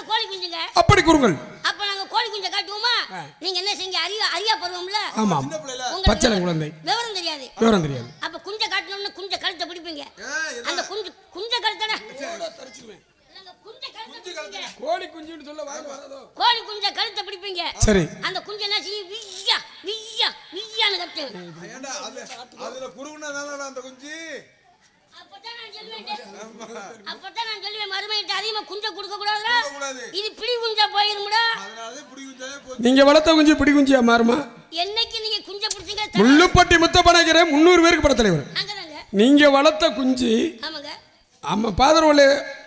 கோழி குஞ்சுங்க அப்படி கூறுங்கள் அப்ப நாங்க கோழி குஞ்சை காட்டுவோமா நீங்க என்ன செஞ்சு அறியா அறியா பருவம்ல ஆமாம் உங்களுக்கு பச்சளை குழந்தை விவரம் தெரியாது விவரம் தெரியாது அப்ப குஞ்ச காட்டணும்னு குஞ்ச கழுத்தை பிடிப்பீங்க அந்த குஞ்சு குஞ்ச கழுத்தட இல்லங்க, குஞ்ச கழுத்தை பிடிப்பீங்க. கோழி குஞ்சுன்னு சொல்ல வாங்க வராதோ கோழி குஞ்ச கழுத்தை பிடிப்பீங்க சரி அந்த குஞ்சு என்ன செய்யும் விய்யா விய்யா விய்யான்னு கத்து ஏன்டா அது அதுல குறுகுனதானடா அந்த குஞ்சு அப்பதான் நான் சொல்லுவேன் அப்பதான் நான் சொல்லுவேன் மருமையிட்ட அதிகமா குஞ்ச கொடுக்க கூடாதுடா கூடாது. இது பிடி குஞ்சா போயிருமுடா அதனாலதான் புடி குஞ்சாவே போச்சு நீங்க வளர்த்த குஞ்சு பிடி குஞ்சியா மாறுமா என்னைக்கு நீங்க குஞ்ச பிடிச்சீங்க முள்ளுப்பட்டி முத்தப்பனாக்கிற முந்நூறு பேருக்கு பட தலைவர் அங்கதாங்க நீங்க வளர்த்த குஞ்சு ஆமாங்க ஆமா பாதரவள்ள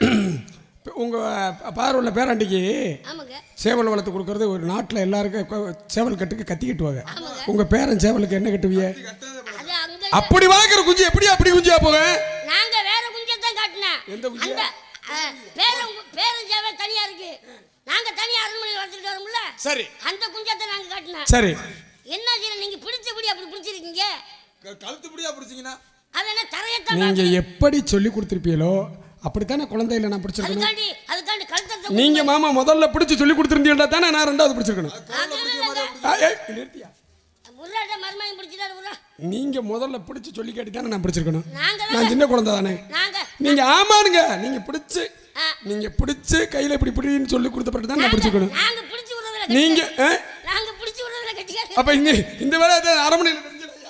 உங்க பாதரவள்ள பேராண்டிக்கு ஆமாங்க சேவல் வளர்த்து கொடுக்கறது ஒரு நாட்டில் எல்லாருக்கும் கொ- சேவல் கட்டுக்கு கத்தி கட்டுவாங்க ஆமாங்க. உங்க பேரன் சேவலுக்கு என்ன கட்டுவிய அது அங்க அப்படி வளர்க்குற குஞ்சு எப்படி அப்படி குஞ்சியா போக நாங்க வேற குஞ்சத்தான் காட்டினேன் எந்த குஞ்சு? அந்த அஹ், பேரன் பேரஞ்சாவே தனியா இருக்கு நாங்க தனியா அரண்மனையில் வளர்த்துக்கிட்டு வரோம்ல சரி அந்த குஞ்சத்தை நாங்க காட்டினேன் சரி என்ன செய்யணும் நீங்க பிடிச்சபடி அப்படி பிடிச்சிருக்கீங்க க- கழுத்து புடியா பிடிச்சிங்கன்னா அது என்ன தரையத்தான் நீங்க பார்க்கணும். எப்படி சொல்லி கொடுத்துருப்பீங்களோ அப்படித்தானே குழந்தையில நான் பிடிச்சிருக்கணும் அதுக்காண்டி அதுக்காண்டி கழுத்தத்தை நீங்க மாமா முதல்ல பிடிச்சு சொல்லி கொடுத்துருந்தீங்களா தானே நான் ரெண்டாவது பிடிச்சிருக்கணும் அது இல்லைங்க. ஆ, ஏய், நிறுத்தியா? உருளாட்ட மருமகன் பிடிச்சிட்டாரு உருளா நீங்க முதல்ல பிடிச்சு சொல்லி கேட்டு தானே நான் பிடிச்சிருக்கணும் நாங்க நான் தாங்க சின்ன குழந்தை தானே நாங்க நீங்க ஆமானுங்க நீங்க பிடிச்சு ஆ. நீங்க பிடிச்சு கையில இப்படி பிடின்னு சொல்லி கொடுத்த பிறகு தான் நான் நாங்க பிடிச்சிருக்கணும் நாங்க பிடிச்சு விடுறதுல நீங்க கட்டிக்காரு. ஆ? நாங்க பிடிச்சு விடுறதுல கட்டிக்காரு அப்ப இங்க இந்த வேலை தான் அரமனையில் தெரிஞ்சிடும்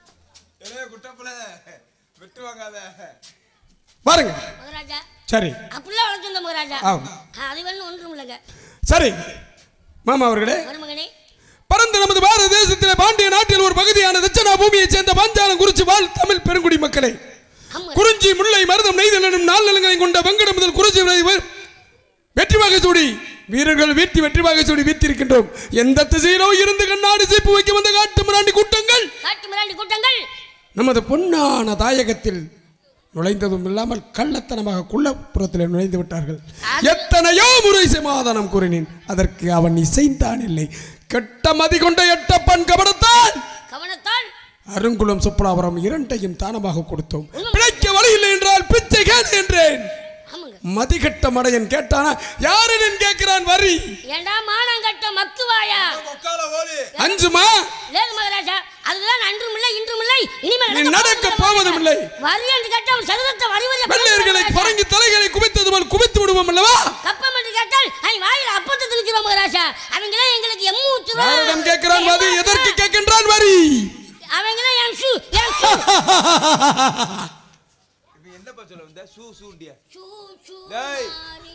ஏலே குட்டப்பல வெட்டு வாங்காத பாருங்க மகராஜா சரி அப்படிலாம் வளர்த்துருந்த மகராஜா ஆமா. ஆ, அது வேணும் ஒன்றும் இல்லைங்க சரி மாமா அவர்களே மருமகனே பரந்த நமது பாரத தேசத்திலே பாண்டிய நாட்டில் ஒரு பகுதியான தட்சணா பூமியைச் சேர்ந்த பாஞ்சாலம் குறிச்சி வாழ் தமிழ் பெருங்குடி மக்களே ஆமா குறிஞ்சி முல்லை மருதம் நெய்தல் எனும் நால் நிலங்களை கொண்ட வங்கட முதல் குறிச்சி வரை வ- வெற்றி வாகை சூடி வீரர்கள் வீழ்த்தி வெற்றி வாகை சூடி வீர்த்திருக்கின்றோம் எந்த திசையிலோ இருந்து கண்ணாடி சீப்பு வைக்க வந்த காட்டு மிராண்டி கூட்டங்கள் காட்டு மிராண்டி கூட்டங்கள் நமது பொன்னான தாயகத்தில் நுழைந்ததும் இல்லாமல் கள்ளத்தனமாக குள்ளப்புறத்தில் நுழைந்து விட்டார்கள் எத்தனையோ முறை சமாதானம் கூறினேன் அதற்கு அவன் இசைந்தான் இல்லை கெட்ட மதி கொண்ட எட்டப்பன் கபடத்தால் கவனத்தால் அருங்குளம் சுப்பலாபுரம் இரண்டையும் தானமாக கொடுத்தோம் பிழைக்க வழி இல்லை என்றால் பிச்சை கேள் என்றேன் ஆமாங்க மதிகட்ட மடையன் கேட்டானா யாருன்னு கேட்கிறான் வரி ஏண்டா மானங்கட்ட மக்குவாயா உக்கால ஓலி அஞ்சுமா லேது மகராஜா அதுதான் அன்றும் இல்லை இன்றும் இல்லை இனிமேல் நீ நடக்க போவதும் இல்லை வரி என்று கேட்டால் சதுரத்தை வரிவதை வெள்ளையர்களை பரங்கி தலைகளை குவித்தது போல் குவித்து விடுவோம் அல்லவா கப்பம் என்று கேட்டால் ஐ வாயில அப்பத்தை திணிச்சிரும் மகராஜா அவங்களே எங்களுக்கு எம்மு ஊத்துறோம் யாரிடம் கேட்கிறான் வரி எதற்கு கேட்கின்றான் வரி அவங்களே என் ஷூ என் ஷூ இப்ப என்னப்பா சொல்ல வந்த சூ சூண்டியா ஷூ ஷூ டேய். மாறி.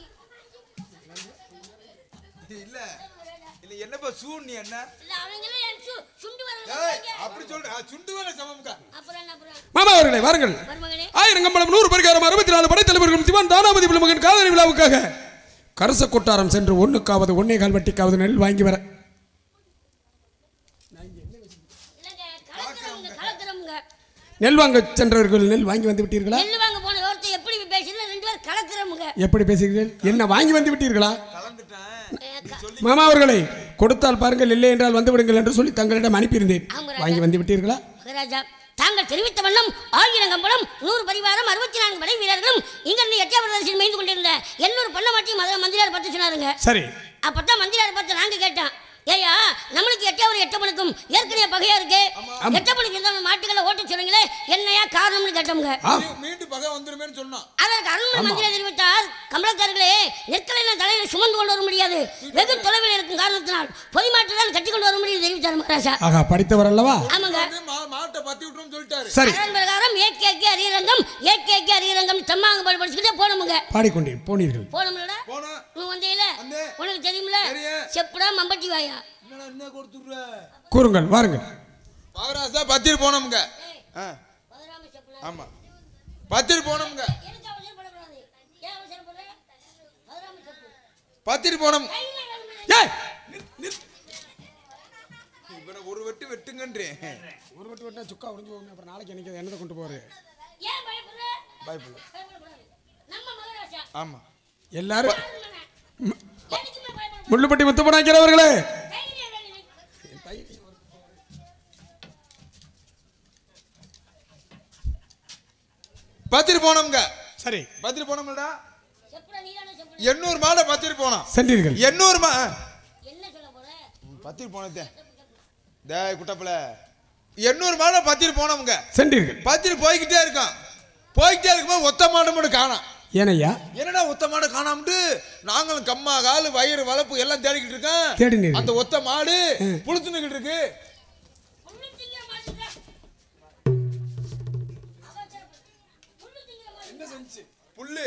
இல்ல இல்ல என்னப்பா சூ நீ என்ன இல்ல அவங்களே என் ஷூ சுண்டு டேய், வரல அப்படி சொல்ற சுண்டு வேலை சமம்க்கா அப்புறம் என்ன அப்புறம் மாமா அவர்களே வாருங்கள் மருமகனே ஆயிரங்கம்பளம் நூறு பரிகாரம் அறுபத்தி நாலு படைத்தலைவர்களும் திவான் தானாபதி மகன் காதலி விழாவுக்காக கரச கொட்டாரம் சென்று ஒண்ணுக்காவது ஒன்னே கால் வட்டிக்காவது நெல் வாங்கி வர இல்லங்க கலக்குறவங்க கலக்குறவங்க நெல் வாங்க சென்றவர்கள் நெல் வாங்கி வந்து விட்டீர்களா நெல்லு வாங்க போன ஒருத்தர் எப்படி பேசுறது ரெண்டு பேரும் கலக்குறவங்க எப்படி பேசுகிறீர்கள் என்ன வாங்கி வந்து விட்டீர்களா அஹ் க- மாமா அவர்களே கொடுத்தால் பாருங்கள் இல்லை என்றால் வந்து விடுங்கள் என்று சொல்லி தங்களிடம் அனுப்பியிருந்தேன் ஆமா, ராஜா. வாங்கி வந்து விட்டீர்களா மகாராஜா தாங்கள் தெரிவித்த வண்ணம் ஆயிரம் கம்பளம் நூறு பரிவாரம் அறுபத்தி நான்கு படை வீரர்களும் இங்கிருந்து எட்டியாவரசில் மேய்ந்து கொண்டிருந்த எண்ணூறு பண்ண மாட்டி மதுரை மந்திரியார் பார்த்து சொன்னாருங்க சரி அப்பதான் மந்திரியார் பார்த்து நாங்க கேட்டோம் ஏயா நம்மளுக்கு எட்டாவது எட்டப்பனுக்கும் ஏற்கனவே பகையா இருக்கு எட்டப்பனுக்கு இருந்த மாட்டுகளை ஓட்ட சொல்லுங்களே என்னையா காரணம்னு கேட்டோங்க ஆ மீண்டும் பகை வந்துருமேன்னு சொன்னான் அதற்கு அரண்மனை மந்திரி தெரிவித்தார் கமலக்காரர்களே நெற்களை தலையில சுமந்து கொண்டு வர முடியாது வெகு தொலைவில் இருக்கும் காரணத்தினால் பொதுமாட்டு தான் கட்டி கொண்டு வர முடியும் தெரிவித்தார் மகாராஜா ஆகா படித்தவர் அல்லவா ஆமாங்க வந்து மா- மாட்டை பத்தி விட்டுரும் சொல்லிட்டாரு சரி அதன் பிரகாரம் ஏகேகே அரியரங்கம் ஏகேகே அரியரங்கம் தம்மாங்க பாடு படிச்சுக்கிட்டே போனோமுங்க பாடிக்கொண்டே போனீர்கள் போனோம்லடா போனோம் நீ வந்தீல வந்தேன். உனக்கு தெரியுமில தெரியும். செப்புடா மம்பட்டி வாயா என்னடா என்ன கொடுத்துடுற கூறுங்கள் வாருங்கள் மகாராஜா பத்திரி போனோமுங்க ஆ, பதினாம செப்புடா ஆமா பத்திரி போனோமுங்க எதுக்கு அவசரப்படக்கூடாது ஏன் அவசரப்படுற பதினாம செப்பு பத்திரி போனோம் கையில வேணுமே. ஏய் இவனை ஒரு வெட்டு வெட்டுங்கன்றேன் ஒரு வட்டு வட்டா சுக்கா உறிஞ்சு போகணும் அப்புறம் நாளைக்கு எனக்கு என்னதை கொண்டு போறது ஏன் பயப்படுற பயப்படல பயப்படக்கூடாது நம்ம மகாராஜா ஆமா எல்லாரும் அரண்மனை. எதுக்குமே பயப்பட முள்ளுப்பட்டி முத்துப்பனாக்கிறவர்களே தைரியம் வேணும் பத்திரி போனோமுங்க சரி பத்திரி போனோம்லடா செப்புடா நீதானே சொல்ற எண்ணூறு மாடை பத்திட்டு போனோம் சென்றீர்கள் எண்ணூறு மா என்ன சொல்ல போற பத்திட்டு போனதே டேய் குட்டப்பல எண்ணூறு மாடை பத்திட்டு போனவங்க சென்றீர்கள் பத்திட்டு போய்கிட்டே இருக்கான் போய்கிட்டே இருக்கும்போது ஒத்த மாடு மட்டும் காணோம் ஏனையா என்னடா ஒத்த மாடு காணாமட்டு நாங்களும் கம்மா காலு வயிறு வளப்பு எல்லாம் தேடிக்கிட்டு இருக்கோம் தேடினீர்கள். அந்த ஒத்த மாடு புளுத்துனுக்கிட்டு இருக்கு புல்லு திங்கிற மாட்டுங்க புல்லு திங்கிற மாட்டுங்க புல்லு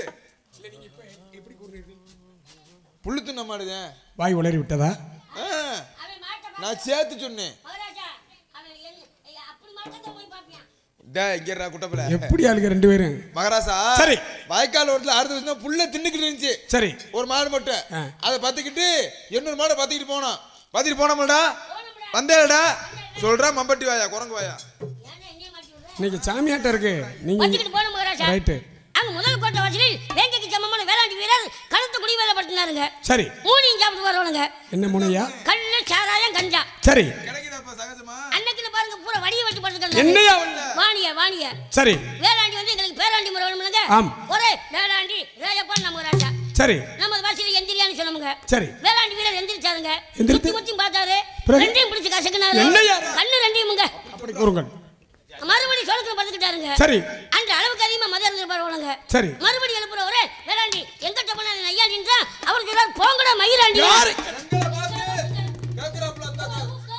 புல்லு தின்ன மாடுதேன் வாய் உளறி விட்டதா ஆ, அவன் மாட்டை நான் சேர்த்து சொன்னேன் மகாராஜா அவன் என்ன ஐயா, அப்படி மாட்டத்தை போய் பாப்பியான் டே இங்கடா குட்டப்பல எப்படி ஆளுங்க ரெண்டு பேரும் மகாராசா சரி. வாய்க்கால் ஓரத்துல ஆறு வருஷம் புல்ல தின்னுக்கிட்டு இருந்துச்சு சரி ஒரு மாடு மட்டும் ஆ. அதை பத்திக்கிட்டு எண்ணூறு மாடை பத்திக்கிட்டு போனோம் பத்திட்டு போனோம்டா வந்தேடா சொல்றா மம்பட்டி வாயா குரங்கு வாயா ஏன்னா என்னைய மாட்டி விடுற இன்னைக்கு சாமியாட்டம் இருக்கு நீங்க வச்சுக்கிட்டு போன மகாராஜா ரைட்டு அங்க முதல் கோட்டை வாசலில் வேங்கைக்கு சமமான வேளாண்டி வீரர் கழுத்து குடி வேலை படுத்தினாருங்க சரி மூணையும் சாப்பிட்டு வரவனுங்க என்ன முனையா கல்லு சாராயம் கஞ்சா சரி கிடைக்குதாப்பா சகஜமா அன்னைக்கு பாருங்க பூரா வடிய வச்சு படுத்துக்கிறாங்க என்னையா வாணிய வாணிய சரி வேளாண்டி வந்து எங்களுக்கு பேராண்டி முறை வேணும்லங்க ஆம். ஒரே வேளாண்டி ராஜப்பன் நம்ம ராஜா சரி நமது வாசியில் எந்திரியான்னு சொன்னமுங்க சரி வேளாண்டி வீரர் எந்திரிச்சாருங்க எந்திரித்து? சுத்தி முத்தி பார்த்தாரு பிறகு? ரெண்டையும் பிடிச்சு கசக்குனாரு என்னய்யா? கண்ணு ரெண்டையுமுங்க அப்படி கூறுங்கள் மறுபடி சோளத்துல படுத்துக்கிட்டாருங்க சரி அன்று அளவுக்கு அதிகமா மத இருந்து பரவாயில்லைங்க சரி மறுபடி எழுப்புற ஒரே வேளாண்டி எங்கிட்ட போன ஐயாண்டின்றா அவர் சொல்றாரு போங்கடா மயிராண்டி யாரு? எங்களை பார்த்து கேக்குறாப்புல அத்தாக்கு.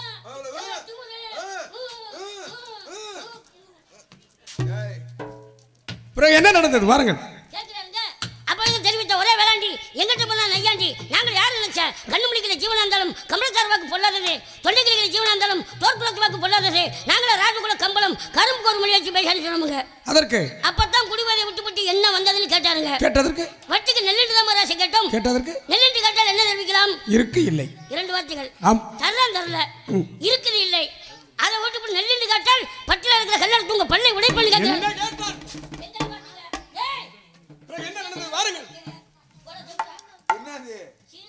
ஏய், பிறகு என்ன நடந்தது வாருங்கள் கேக்குறாருங்க. அப்பொழுது தெரிவித்த ஒரே வேளாண்டி எங்கிட்ட போனா நையாண்டி நாங்கள் யார் நினைச்சா கண்ணு முடிக்கிற ஜீவனா இருந்தாலும் கமலத்தார் வாக்கு பொல்லாதது தொண்டை கிளிக்கிற ஜீவனா இருந்தாலும் தோற்புலத்து வாக்கு பொல்லாதது நாங்களே ராஜகுல கம்பளம் கரும்பு ஒரு மொழி வச்சு பேசான்னு சொன்னோமுங்க அதற்கு அப்பதான் குடிவதை விட்டு விட்டு என்ன வந்ததுன்னு கேட்டாருங்க கேட்டதற்கு வட்டிக்கு நெல்லிட்டு தான் ராசி கேட்டோம் கேட்டதற்கு நெல்லிட்டு கேட்டால் என்ன தெரிவிக்கலாம் இருக்கு இல்லை இரண்டு வார்த்தைகள் ஆம் தரலாம் தரல இருக்குது இல்லை அதை விட்டு போய் நெல்லிட்டு கேட்டால் பட்டில இருக்கிற கல்லர் தூங்க பல்லை உடைப்பண்ணி கேட்கிறேன் பிறகு என்ன நடந்தது வாருங்கள் என்னது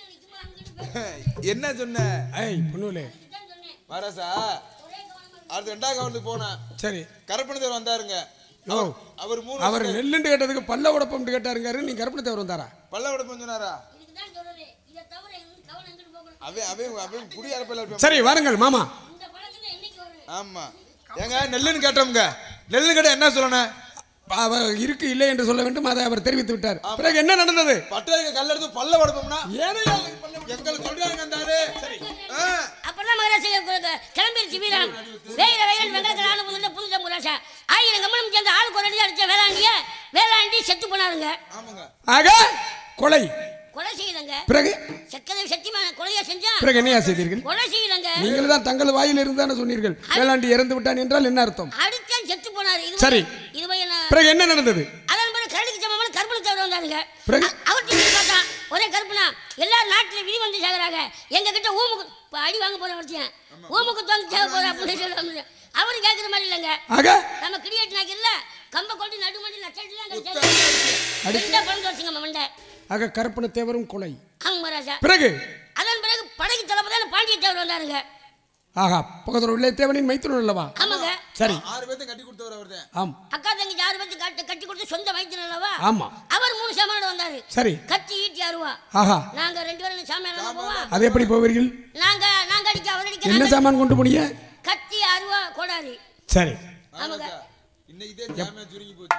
என்ன சொன்ன ஐய் பொண்ணுலே மகாராசா அடுத்து ரெண்டாவது கவனத்துக்கு போனேன் சரி கருப்பணத்தேவர் வந்தாருங்க ஓ அவர் மூணு அவர் வருஷம் நெல்லுண்டு கேட்டதுக்கு பல்ல உடப்பம் கேட்டாருங்காரு நீ கருப்பண தேவர் வந்தாரா பல்ல விட சொன்னாரா இதுதான் சொல்றது இதை தவிர எங்களுக்கு கவனம் எங்கிட்டு போகணும் அவன் அவன் அவன் குடியாரப்பில் இருப்பான் சரி வாருங்கள் மாமா இந்த பழக்கத்தை என்னைக்கு வரும் ஆமா ஏங்க நெல்லுன்னு கேட்டோம்ங்க நெல்லுன்னு கேட்ட என்ன சொல்லணும் அவ இருக்கு இல்லை என்று சொல்ல வேண்டும் அதை அவர் தெரிவித்து விட்டார் பிறகு என்ன நடந்தது பட்டறைக்கு கல்ல எடுத்து பல்ல உடப்போம்னா ஏனையா எங்களுக்கு சொல்றாங்க அந்த ஆளு ஆ, அப்பதான் மகாராஷ்டிர கிளம்பிருச்சு வீரன் வேயிற வயல் வெங்கடத்தில் ஆளு புதுல புதுச முராசா ஆயிரம் கம்பளம் சேர்ந்து ஆளுக்கு ஒரு அடி அடிச்ச வேளாண்டிய வேளாண்டி செத்து போனாருங்க ஆமாங்க ஆக கொலை கொலை செய்யலங்க பிறகு செக்கதை சத்தியமான கொலையா செஞ்சா பிறகு என்னையா செய்தீர்கள் கொலை செய்யலங்க நீங்கள் தான் தங்கள் வாயில் இருந்தானே சொன்னீர்கள் வேளாண்டி இறந்து விட்டான் என்றால் என்ன அர்த்தம் அடித்தான் செத்து போனாரு இது சரி. இது போய் என்ன பிறகு என்ன நடந்தது அதன் பிறகு கரடிக்கு சமமான கருப்பண தவிர வந்தாருங்க பிறகு? அ- அவர் திரும்பி பார்த்தா ஒரே கருப்பனா எல்லாரும் நாட்டுல விதி வந்து சாகுறாங்க எங்க கிட்ட ஊமுக்கு இப்ப அடி வாங்க போற ஒருத்தன் ஊமுக்கு வாங்க சேவ போற அப்படின்னு சொல்லுவாங்க அவரு கேட்கற மாதிரி இல்லைங்க ஆக நம்ம கிரியேட் நாக்கில்ல கம்ப கொண்டு நடுமண்டி நச்சடிலாம் ரெண்டா பழந்து வச்சுங்க மண்டை ஆக கருப்பண தேவரும் கொலை ஆங்க மகாராஜா பிறகு அதன் பிறகு படைக்கு தளபதியான பாண்டிய தேவர் வந்தாருங்க ஆகா பக்கத்தில் உள்ள தேவனின் மைத்துனர் அல்லவா ஆமாங்க சரி ஆறு பேர்த்தையும் கட்டி கொடுத்தவர் அவர்தான் ஆம் அக்கா தங்கச்சி ஆறு பேருக்கு கட்டி கட்டி கொடுத்து சொந்த வைத்தியர் அல்லவா ஆமா அவர் மூணு சாமானோட வந்தாரு சரி கத்தி ஈட்டி அருவா ஆஹா நாங்க ரெண்டு பேரும் சாமியார் போவோம் அது எப்படி போவீர்கள் நாங்க நாங்க அடிக்க அவர் அடிக்க என்ன நாங்க- சாமான் கொண்டு போனீங்க கத்தி அருவா கோடாரி சரி ஆமாங்க இன்னைக்கு தான் ஜாமியா சுருங்கி போச்சு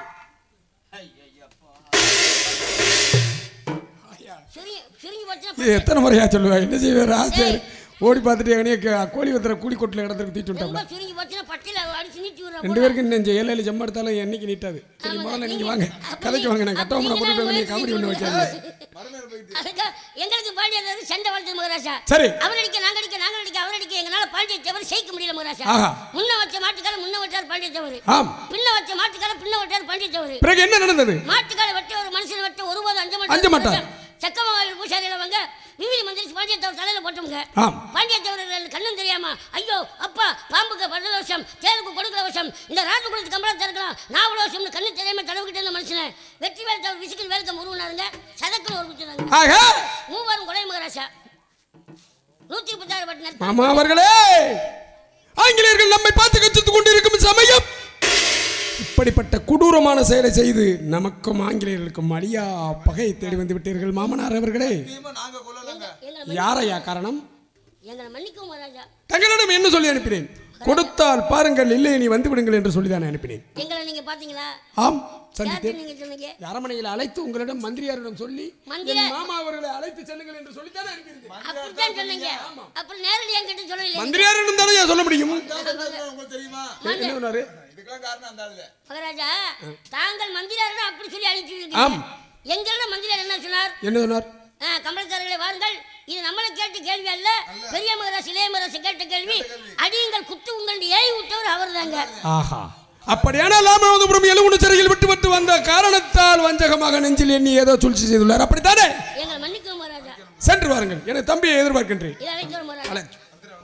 சுருங்கி சுருங்கி போச்சுன்னா இது எத்தனை முறையா சொல்லுவா என்ன செய்வார் ஆசிரியர் ஓடி பார்த்துட்டு எவனையே க- கோழி வத்துற கூலி கொட்டில் இடத்துக்கு தீட்டு ரொம்ப விட்டாப்ல சுருங்கி போச்சுன்னா பட்டியில அடிச்சு நீட்டி விடுற ரெண்டு பேருக்கு நெஞ்சு ஏழு ஜம்ம எடுத்தாலும் என்னைக்கு நீட்டாது சரி முதல்ல நீங்க வாங்க கதைக்கு வாங்க நான் கட்டவங்களை கொண்டு போய் வெளியே காமெடி பண்ணி வச்சாங்க அதுக்கு எங்களுக்கு பாண்டியர் சண்டை வளர்த்தது மகராஜா சரி அவர் அடிக்க நாங்க அடிக்க நாங்க அடிக்க அவர் அடிக்க எங்களால பாண்டிய தேவர் ஜெயிக்க முடியல மகராஜா ஆஹா. முன்ன வச்ச மாட்டுக்கால முன்ன வச்சார் பாண்டிய தேவர் ஆம் பின்ன வச்ச மாட்டுக்கால பின்ன வச்சார் பாண்டிய தேவர் பிறகு என்ன நடந்தது மாட்டுக்கால வெட்ட ஒரு மனுஷன் வெட்ட ஒருபோது அஞ்ச அஞ்ச மாட்டார். சக்கமாவில் பூசாரியில வாங்க விவிலி மந்திரிச்சு பாண்டிய தேவர் தலையில போட்டோங்க ஆம் பாண்டிய தேவர் கண்ணும் தெரியாம ஐயோ அப்பா பாம்புக்கு படுற வருஷம் தேலுக்கு கொடுக்குற வருஷம் இந்த ராஜகுலத்து கம்பளத்தை இருக்கலாம் நாவல வருஷம்னு கண்ணு தெரியாம தடவுக்கிட்டு இருந்த மனுஷனை வெற்றி வேலை தவிர விசுக்கு வேலைக்கு முருகனாருங்க சதக்குன்னு ஒரு குத்துனாங்க ஆக மூவரும் கொலை மகராசா நூத்தி முப்பத்தாறு பட்டினர் மாமா அவர்களே ஆங்கிலேயர்கள் நம்மை பார்த்து கச்சித்துக் கொண்டிருக்கும் சமயம் இப்படிப்பட்ட கொடூரமான செயலை செய்து நமக்கும் ஆங்கிலேயர்களுக்கும் அழியா பகை தேடி வந்து விட்டீர்கள் மாமனார் அவர்களே நாங்க கொள்ளலங்க எங்களை யாரையா காரணம் எங்களை மன்னிக்கவும் மகாராஜா தங்களிடம் என்ன சொல்லி அனுப்பினேன் கொடுத்தால் பாருங்கள் இல்லை நீ வந்து விடுங்கள் என்று சொல்லி தான் அனுப்பினேன் எங்களை நீங்க பாத்தீங்களா ஆம் யாருக்கு சந்தித்தேன் நீங்க சொன்னீங்க அரமனையில் அழைத்து உங்களிடம் மந்திரியாரிடம் சொல்லி மந்திரி- என் மாமா அவர்களை அழைத்து செல்லுங்கள் என்று சொல்லித்தானே அனுப்பியிருந்தேன் அப்படித்தான் சொன்னீங்க அப்புறம் நேரடியா என்கிட்ட சொல்லலையே மந்திரியாரிடம் தானே சொல்ல முடியும் உங்களுக்கு தெரியுமா என்ன சொன்னாரு இதுக்கெல்லாம் காரணம் அந்த ஆளுல மகாராஜா தாங்கள் மந்திரியாரா அப்படி சொல்லி ஆம். அனுப்பிச்சிருக்கீங்க எங்களிடம் மந்திரியார் என்ன சொன்னார் என்ன சொன்னார் ஆ, கம்பளத்தார்களே வாருங்கள் இது நம்மளை கேட்ட கேள்வி அல்ல பெரிய மகராசி இளைய மகராசி கேட்ட கேள்வி அடியுங்கள் குத்து உங்கள் ஏய் விட்டவர் அவர் தாங்க ஆஹா அப்படியான லாமநாதபுரம் எலுகுண்டு சிறையில் விட்டு விட்டு வந்த காரணத்தால் வஞ்சகமாக நெஞ்சில் எண்ணி ஏதோ சூழ்ச்சி செய்துள்ளார் அப்படித்தானே எங்களை மன்னிக்கவும் மகாராஜா சென்று வாருங்கள் என தம்பியை எதிர்பார்க்கின்றேன் இதை அழைக்கிறோம் மகாராஜா அழைத்து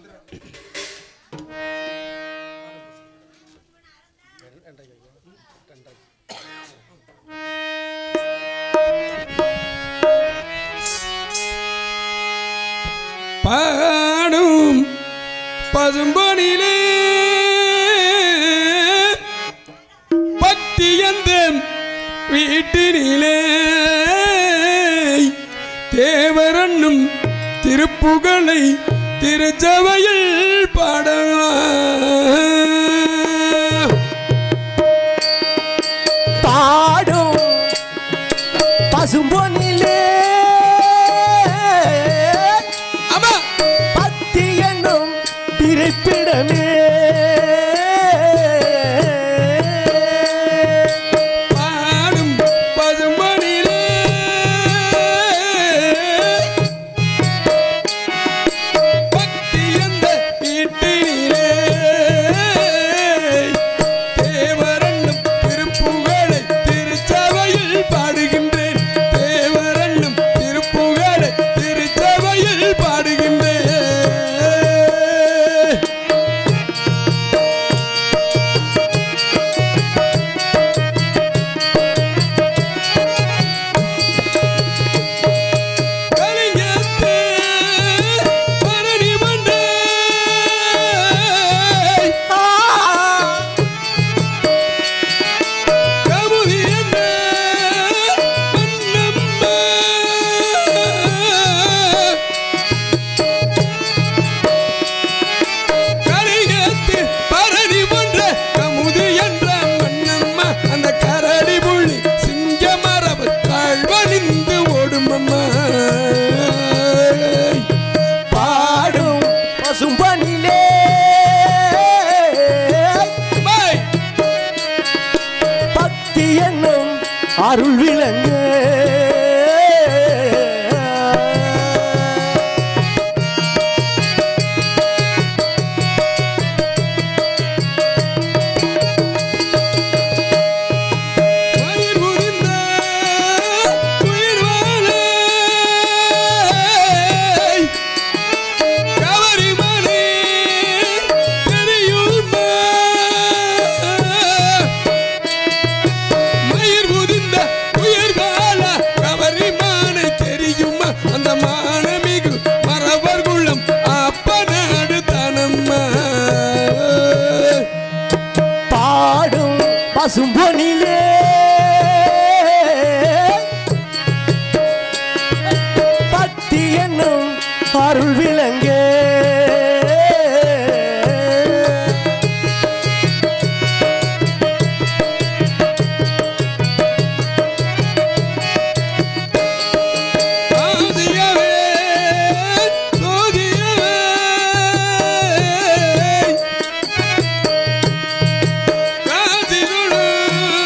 பாடும் பசும்பொனிலே பத்தியந்த வீட்டினிலே தேவரன்னும் திருப்புகழை திருச்சபையில் பாடவா பாடும் பசும்பொனிலே ஆமா பத்தி என்னும் பிறப்பிடமே பாடும் பசும்பொனிலே பக்தியந்த வீட்டினிலே தேவரன்னும் திருப்புகழை திருச்சபையில் பாடுகின்றேன் தேவரன்னும் திருப்புகழை திருச்சபையில் பாடுகின்றேன் கலிங்கத்தே பரணி மண்டை கமுதி என்ன மன்னம்மா கலிங்கத்து பரணி மன்ற கமுதி என்ற மன்னம்மா அந்த கரடி புள்ளி சிங்க மரபு காழ்வணிந்து ஓடுமம்மா பாடும் பசும்பொனிலே பாய் பக்தி என்னும் அருள் விளங்கு மயிர் உதிர்ந்த உயிர் வாழை. கவரிமணி தெரியுமா? மயிர் உதிர்ந்த உயிர் வாழ கவரிமானை தெரியுமா? அந்த மானமிகு மறவர் குள்ளம் அப்ப நாடு தனம்மா பாடும் பசும்பொனிலே பக்தி என்னும் அருள் விளங்கே ஆதியவே சோதியவே காதிருளும்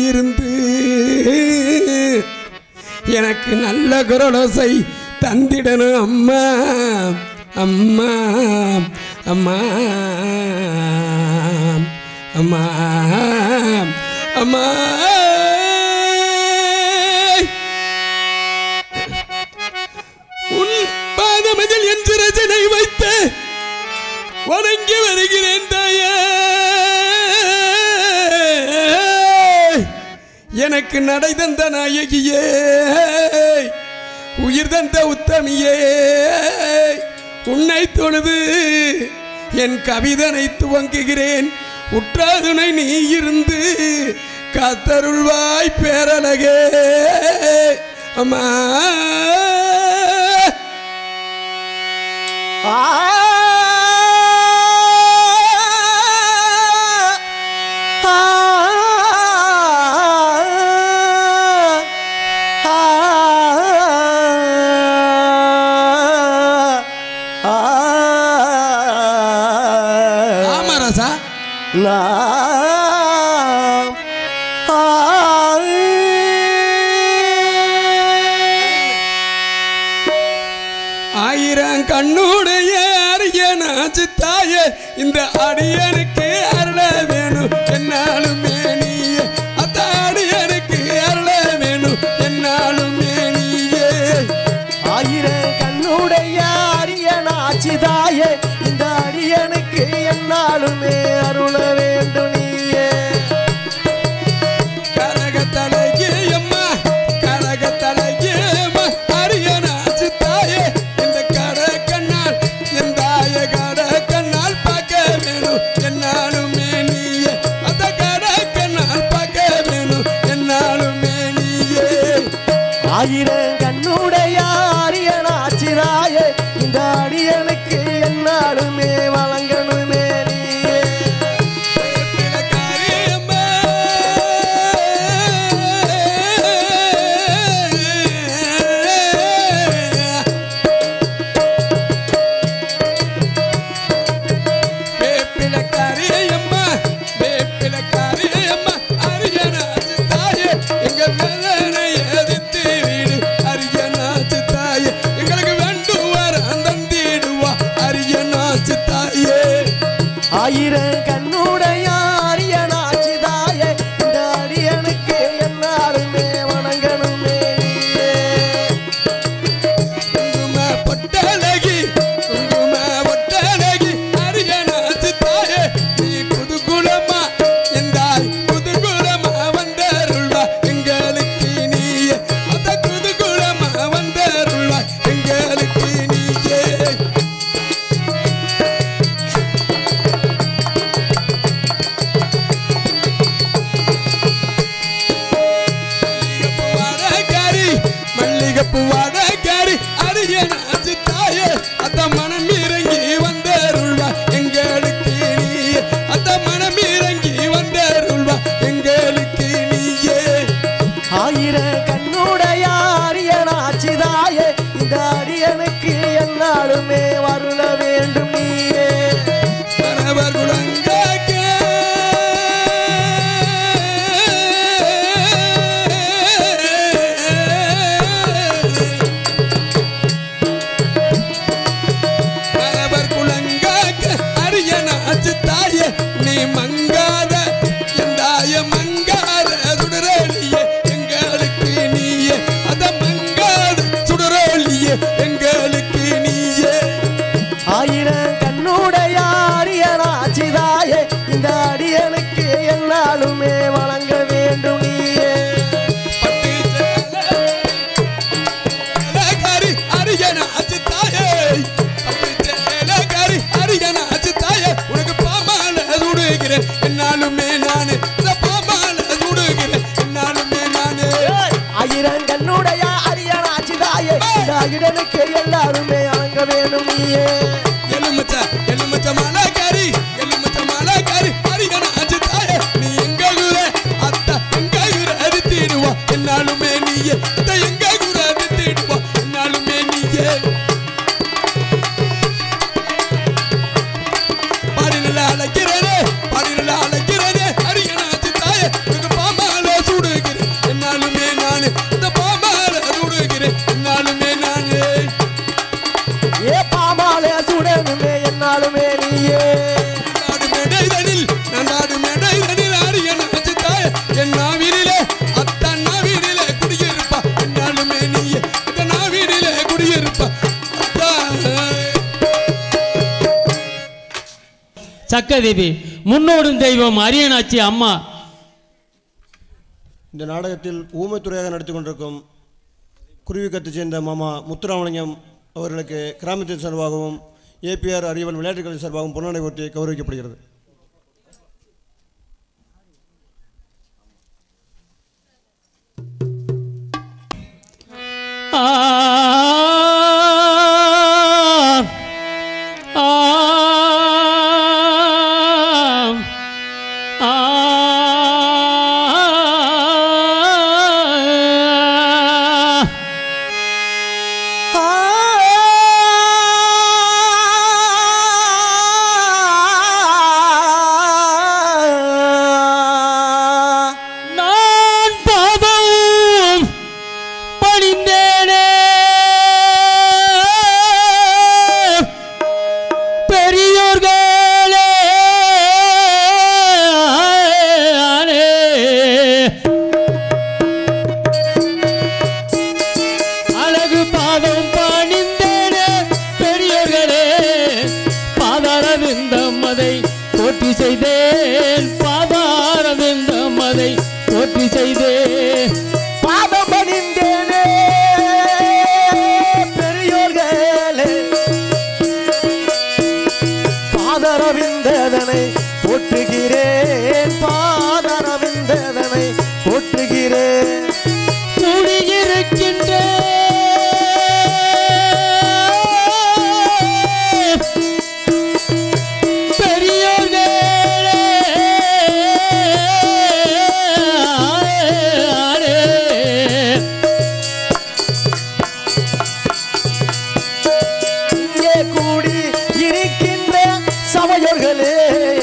இருந்து எனக்கு நல்ல குரலோசை தந்திடணும் அம்மா அம்மா அம்மா அம்மா அம்மா உன் பாதமதில் என் ரஜனை வைத்து வணங்கி வருகிறேன் தாயே எனக்கு நடை தந்த நாயகியே உயிர் தந்த உத்தமியே உன்னை தொழுது என் கவிதனை துவங்குகிறேன் உற்றாதுணை நீ இருந்து காத்தருள்வாய் பேரழகே அம்மா ஆமா ராசா ஆயிரம் கண்ணுடைய அரியனாச்சு தாயே இந்த அடியனுக்கு அருள வேணும் என்னாலுமே நீயே அத்த அடியனுக்கு அருள வேணும் என்னாலுமே நீயே ஆயிரம் கண்ணுடைய அரியனாச்சிதாயே இந்த அடியனுக்கு என்னாலுமே அருள வேண்டும் நீயே கரகத்தலையே அம்மா கரகத்தலையே அம்மா அரியனாச்சு தாயே இந்த கட கண்ணால் என் தாய கட கண்ணால் பார்க்க வேணும் என்னாலுமே நீயே அந்த கட கண்ணால் பார்க்க வேணும் என்னாலுமே நீயே ஆயிரம் கண்ணுடைய அரியனாச்சிதாயே இந்த அடியனுக்கு என்னாலுமே வழங்கணுமே நீயே பிளக்காரி அம்மா வேப்பிலக்காரி அம்மா வேப்பிலக்காரி அம்மா அரியனாச்சு தாயே எங்க வேதனை எதிர்த்து வீடு அரியனாச்சு தாயே எங்களுக்கு வேண்டும் வர தந்திடுவா அரியனாச்சு தாயே ஆயிரம் கண்ணுடைய அரியனாச்சிதாயே இந்த அடியனுக்கு என்னாலுமே வணங்கணுமே நீயே குங்கும பொட்டழகி குங்கும பொட்டழகி அரியனாச்சு தாயே நீ குதுகுலமா எந்தாய் குதுகுலமா வந்தருள்வா எங்களுக்கு நீயே அத குதுகுலமா வந்தருள்வா எங்களுக்கு நீயே மல்லிகைப்பூ வாடகாரி மல்லிகைப்பூ வாடகாரி அரியனாச்சு தாயே அத்த மனம் இறங்கி வந்தருள்வா எங்களுக்கு நீயே அத்த மனம் இறங்கி வந்தருள்வா எங்களுக்கு நீயே ஆயிரம் கண்ணுடைய அரியனாச்சிதாயே இந்த அடியனுக்கு என்னாலுமே வருள வேண்டும் நீயே கணவர் குலங்காக்க கணவர் குலங்காக்க அரியனாச்சு தாயே நீ மங்காத எந்தாய மங்காத சுடரொலியே எங்களுக்கு நீயே அத மங்காத சுடரொலியே எங்களுக்கு நீயே ஆயிரம் கண்ணுடைய அரியனாச்சிதாயே இந்த அடியனுக்கு என்னாலுமே வழங்க வேண்டும் நீயே பட்டு சேலக்காரி அரியனாச்சு தாயே பட்டு சேலக்காரி அரியனாச்சு தாயே உனக்கு பாமால சுடுகிறேன் என்னாலுமே நானு இந்த பாமால சுடுகிறேன் என்னாலுமே நானு ஆயிரம் கண்ணுடைய அரியனாச்சிதாயே இந்த அடியனுக்கு எல்லாருமே வழங்க வேண்டும் நீயே எலுமிச்ச எலுமிச்ச மலைக்காரி எலுமிச்ச மலைக்காரி அரியனாச்சு தாயே நீ எங்க குர அத்த எங்க குர அறுத்திடுவா என்னாலுமே நீயே அத்த எங்க குர அறுத்திடுவா என்னாலுமே நீயே பாடினில அழைக்கிறனே பாடினில அழைக்கிறனே அரியனாச்சு தாயே உனக்கு பாமால சுடு சக்கதேவி முன்னோடும் தெய்வம் அரியனாச்சி அம்மா இந்த நாடகத்தில் ஊமைத்துறையாக நடத்தி கொண்டிருக்கும் குருவிக்கத்தைச் சேர்ந்த மாமா முத்துராமலிங்கம் அவர்களுக்கு கிராமத்தின் சார்பாகவும் ஏபிஆர் அறிவன் விளையாட்டுகளின் சார்பாகவும் பொன்னாடை ஒட்டி கௌரவிக்கப்படுகிறது ஆ ஆ ஆ நான் பாதம் பணிந்தேனே பெரியோர்களே அழகு பாதம் பணிந்தேனே பெரியோர்களே பாதார விந்தம் அதை போற்றி செய்தேன் பாதார விந்தம் அதை போற்றி செய்தேன் பாதம் பணிந்தேனே பெரியோர்களே பாதரவிந்ததனை போற்றுகிறேன் பாதரவிந்ததனை போற்றுகிறேன் கூடியிருக்கின்ற பெரியோர்களே இங்கே கூடி இருக்கின்ற சமையர்களே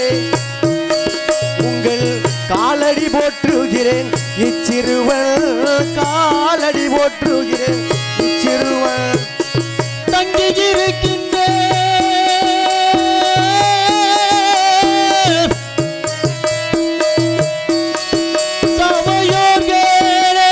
உங்கள் காலடி போற்றுகிறேன் இச்சிறுவன் காலடி போற்றுகிறேன் இச்சிறுவன் தங்கியிருக்கின்ற சமையோர்களே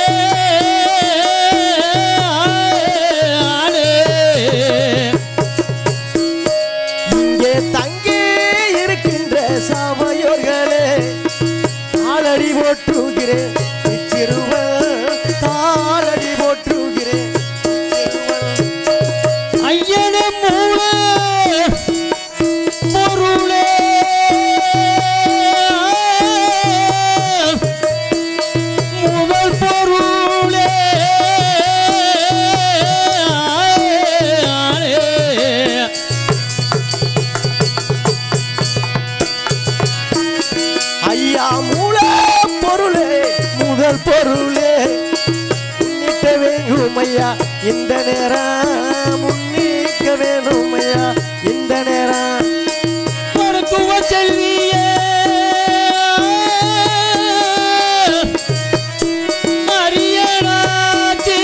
இங்கே தங்கி இருக்கின்ற சமையர்களே காலடி போற்றுகிறேன் இச்சிறுவன் காலடி போற்றுகிறேன் இச்சிறுவன் ஐயன மூல பொருளே முதல் பொருளே ஐயா மூல பொருளே முதல் பொருளே முன்னிட்ட வேணும் ஐயா இந்த நேரம் முன்னிக்க வேணும் ஐயா இந்த நேரம் கொடுக்குவ செல்வியே அரியனாச்சி